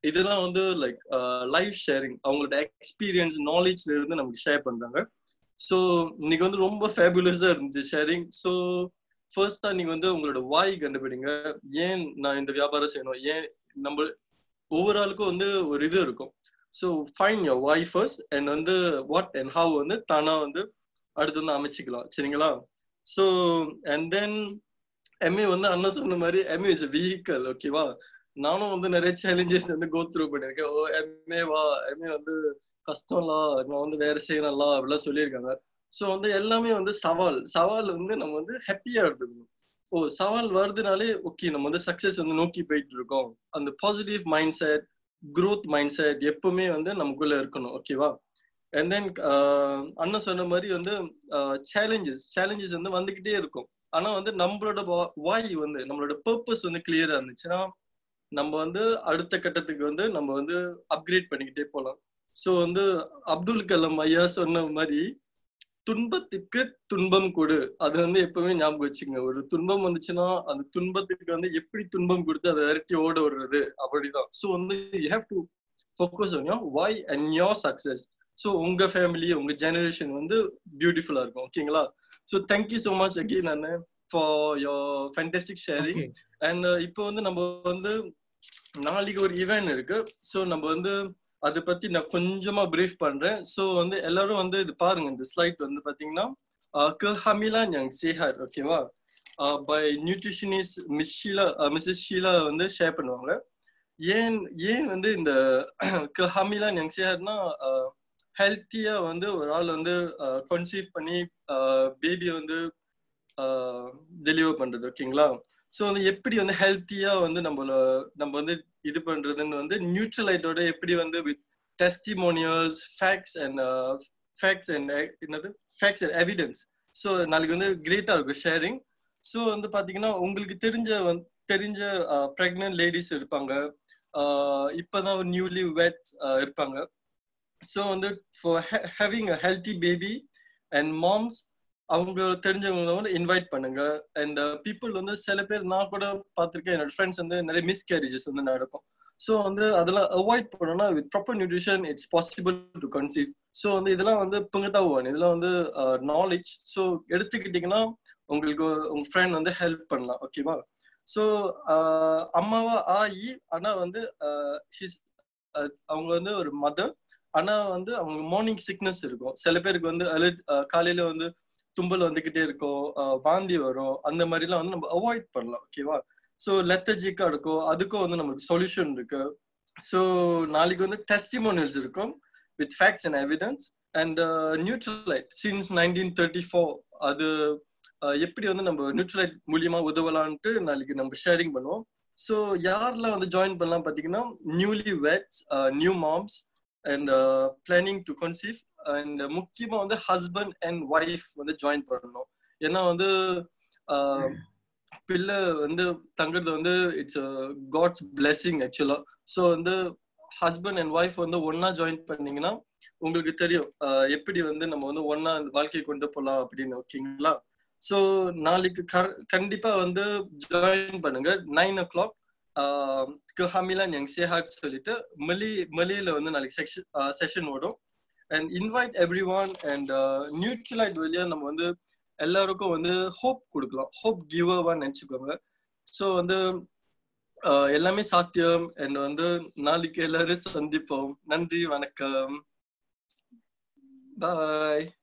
இதெல்லாம் வந்து லைக் லைவ் ஷேரிங் அவங்களோட எக்ஸ்பீரியன்ஸ் நாலேஜ்ல இருந்து நமக்கு ஷேர் பண்றாங்க ஸோ இன்னைக்கு வந்து ரொம்ப ஃபேபுலஸா இருந்துச்சு ஷேரிங் ஸோ ஃபர்ஸ்டா நீங்க வந்து உங்களோட வாய் கண்டுபிடிங்க ஏன் நான் இந்த வியாபாரம் செய்யணும் ஏன் நம்ம ஒவ்வொரு ஆளுக்கும் வந்து ஒரு இது இருக்கும் so fine your why first and வந்து வாட் அண்ட் ஹவ் வந்து தானா வந்து அடுத்து வந்து அமைச்சிக்கலாம் சரிங்களா ஸோ அண்ட் தென் எம்ஏ வந்து அண்ணன் சொன்ன மாதிரி எம்ஏ இஸ் வெஹிக்கல் ஓகேவா நானும் வந்து நிறைய சேலஞ்சஸ் வந்து கோ த்ரூ பண்ணிருக்கேன் ஓ எம்ஏ வா எம்ஏ வந்து கஷ்டம்லா நான் வந்து வேற செய்யணும்ல அப்படிலாம் சொல்லியிருக்காங்க ஸோ வந்து எல்லாமே வந்து சவால் சவால் வந்து நம்ம வந்து ஹாப்பியா எடுத்துக்கணும் ஓ சவால் வருதுனாலே ஓகே நம்ம வந்து சக்சஸ் வந்து நோக்கி போயிட்டு இருக்கோம் அந்த positive mindset growth mindset எப்பவுமே வந்து நமக்குள்ள இருக்கணும் ஓகேவா அண்ட் தென் அண்ணன் சொன்ன மாதிரி வந்து சேலஞ்சஸ் சேலஞ்சஸ் வந்து வந்துகிட்டே இருக்கும் ஆனா வந்து நம்மளோட வாய் வந்து நம்மளோட பர்பஸ் வந்து கிளியரா இருந்துச்சுன்னா நம்ம வந்து அடுத்த கட்டத்துக்கு வந்து நம்ம வந்து அப்கிரேட் பண்ணிக்கிட்டே போகலாம் ஸோ வந்து அப்துல் கலாம் ஐயா சொன்ன மாதிரி துன்பத்துக்கு துன்பம் கொடு அது வந்து எப்பவுமே ஞாபகம் வச்சுங்க ஒரு துன்பம் வந்துச்சுன்னா அந்த துன்பத்துக்கு வந்து எப்படி துன்பம் கொடுத்து அதை விரட்டி ஓட விடுறது அப்படிதான் ஸோ வந்து you have to focus on your why and your success so உங்க ஃபேமிலி உங்க ஜெனரேஷன் வந்து பியூட்டிஃபுல்லா இருக்கும் ஓகேங்களா so thank you so much again அண்ணே for your fantastic sharing and இப்போ வந்து நம்ம வந்து நாளைக்கு ஒரு ஈவெண்ட் இருக்கு ஸோ நம்ம வந்து அதை பத்தி நான் கொஞ்சமா பிரீஃப் பண்றேன் ஸோ வந்து எல்லாரும் வந்து இது பாருங்க இந்த ஸ்லைட் வந்து பாத்தீங்கன்னா கஹமிலான் யங் சேஹர் ஓகேவா by nutritionist miss Sheela mrs Sheela வந்து ஷேர் பண்ணுவாங்க ஏன் ஏன் வந்து இந்த கஹமிலான் யங் சேஹர்னா ஹெல்த்தியா வந்து ஒரு ஆள் வந்து கன்சீவ் பண்ணி பேபி வந்து டெலிவர் பண்றது ஓகேங்களா ஸோ வந்து எப்படி வந்து ஹெல்த்தியா வந்து நம்மள நம்ம வந்து இது பண்றதுன்னு வந்து நியூட்ரலைட்டோட எப்படி வந்து with testimonials facts and facts and என்னது ஃபேக்ட்ஸ் அண்ட் எவிடன்ஸ் ஸோ நாளைக்கு வந்து கிரேட்டா இருக்கும் ஷேரிங் ஸோ வந்து பாத்தீங்கன்னா உங்களுக்கு தெரிஞ்ச வந்து தெரிஞ்ச ப்ரெக்னென்ட் லேடிஸ் இருப்பாங்க இப்போதான் நியூலி வெட் இருப்பாங்க ஸோ வந்து for having a healthy baby and moms அவங்க தெரிஞ்சவங்க வந்து இன்வைட் பண்ணுங்க அண்ட் பீப்புள் வந்து சில பேர் நான் கூட பார்த்துருக்கேன் என்னோட ஃப்ரெண்ட்ஸ் வந்து நிறைய மிஸ்கேரேஜஸ் வந்து நடக்கும் ஸோ வந்து அதெல்லாம் அவாய்ட் பண்ணணும்னா with proper nutrition it's possible to conceive so வந்து இதெல்லாம் வந்து புங்கத்தாவுவான் இதெல்லாம் வந்து நாலேஜ் ஸோ எடுத்துக்கிட்டிங்கன்னா உங்களுக்கு உங்க ஃப்ரெண்ட் வந்து ஹெல்ப் பண்ணலாம் ஓகேவா ஸோ அம்மாவா ஆகி ஆனா வந்து அவங்க வந்து ஒரு மதர் ஆனா வந்து அவங்க மார்னிங் சிக்னஸ் இருக்கும் சில பேருக்கு வந்து அலர்ட் காலையில வந்து தும்பல் வந்துகிட்டே இருக்கும் வாந்தி வரும் அந்த மாதிரிலாம் வந்து நம்ம அவாய்ட் பண்ணலாம் ஓகேவா ஸோ லெத்தஜிக்கா இருக்கும் அதுக்கும் வந்து நமக்கு சொல்யூஷன் இருக்கு ஸோ நாளைக்கு வந்து டெஸ்டிமோனியல்ஸ் இருக்கும் with facts and evidence and Nutrilite since nineteen thirty four அது எப்படி வந்து நம்ம நியூட்ரலைட் மூலியமா உதவலான்ட்டு நாளைக்கு நம்ம ஷேரிங் பண்ணுவோம் ஸோ யாரெல்லாம் வந்து ஜாயின் பண்ணலாம் பார்த்தீங்கன்னா newly weds new moms and planning to conceive and முக்கியமா வந்து ஹஸ்பண்ட் அண்ட் ஒய்ஃப் வந்து ஜாயின் பண்ணணும் ஏன்னா வந்து பிள்ளை வந்து தங்குறது வந்து இட்ஸ் காட்ஸ் பிளெஸிங் ஆக்சுவலா ஸோ வந்து ஹஸ்பண்ட் அண்ட் ஒய்ஃப் வந்து ஒன்னா ஜாயின் பண்ணீங்கன்னா உங்களுக்கு தெரியும் எப்படி வந்து நம்ம வந்து ஒன்னா வாழ்க்கையை கொண்டு போகலாம் அப்படின்னு ஓகேங்களா ஸோ நாளைக்கு கண்டிப்பா வந்து ஜாயின் பண்ணுங்க நைன் ஓ கிளாக் ஹமிலான் யங் சேஹாட் சொல்லிட்டு மலி மலியில வந்து நாளைக்கு செக்ஷன் செஷன் ஓடும் and invite everyone and Nutrilite வழியா நம்ம வந்து எல்லாருக்கும் வந்து ஹோப் கொடுக்கலாம் ஹோப் கிவர்வான்னு நினைச்சுக்கோங்க ஸோ வந்து எல்லாமே சாத்தியம் அண்ட் வந்து நாளைக்கு எல்லாரும் சந்திப்போம் நன்றி வணக்கம் பாய்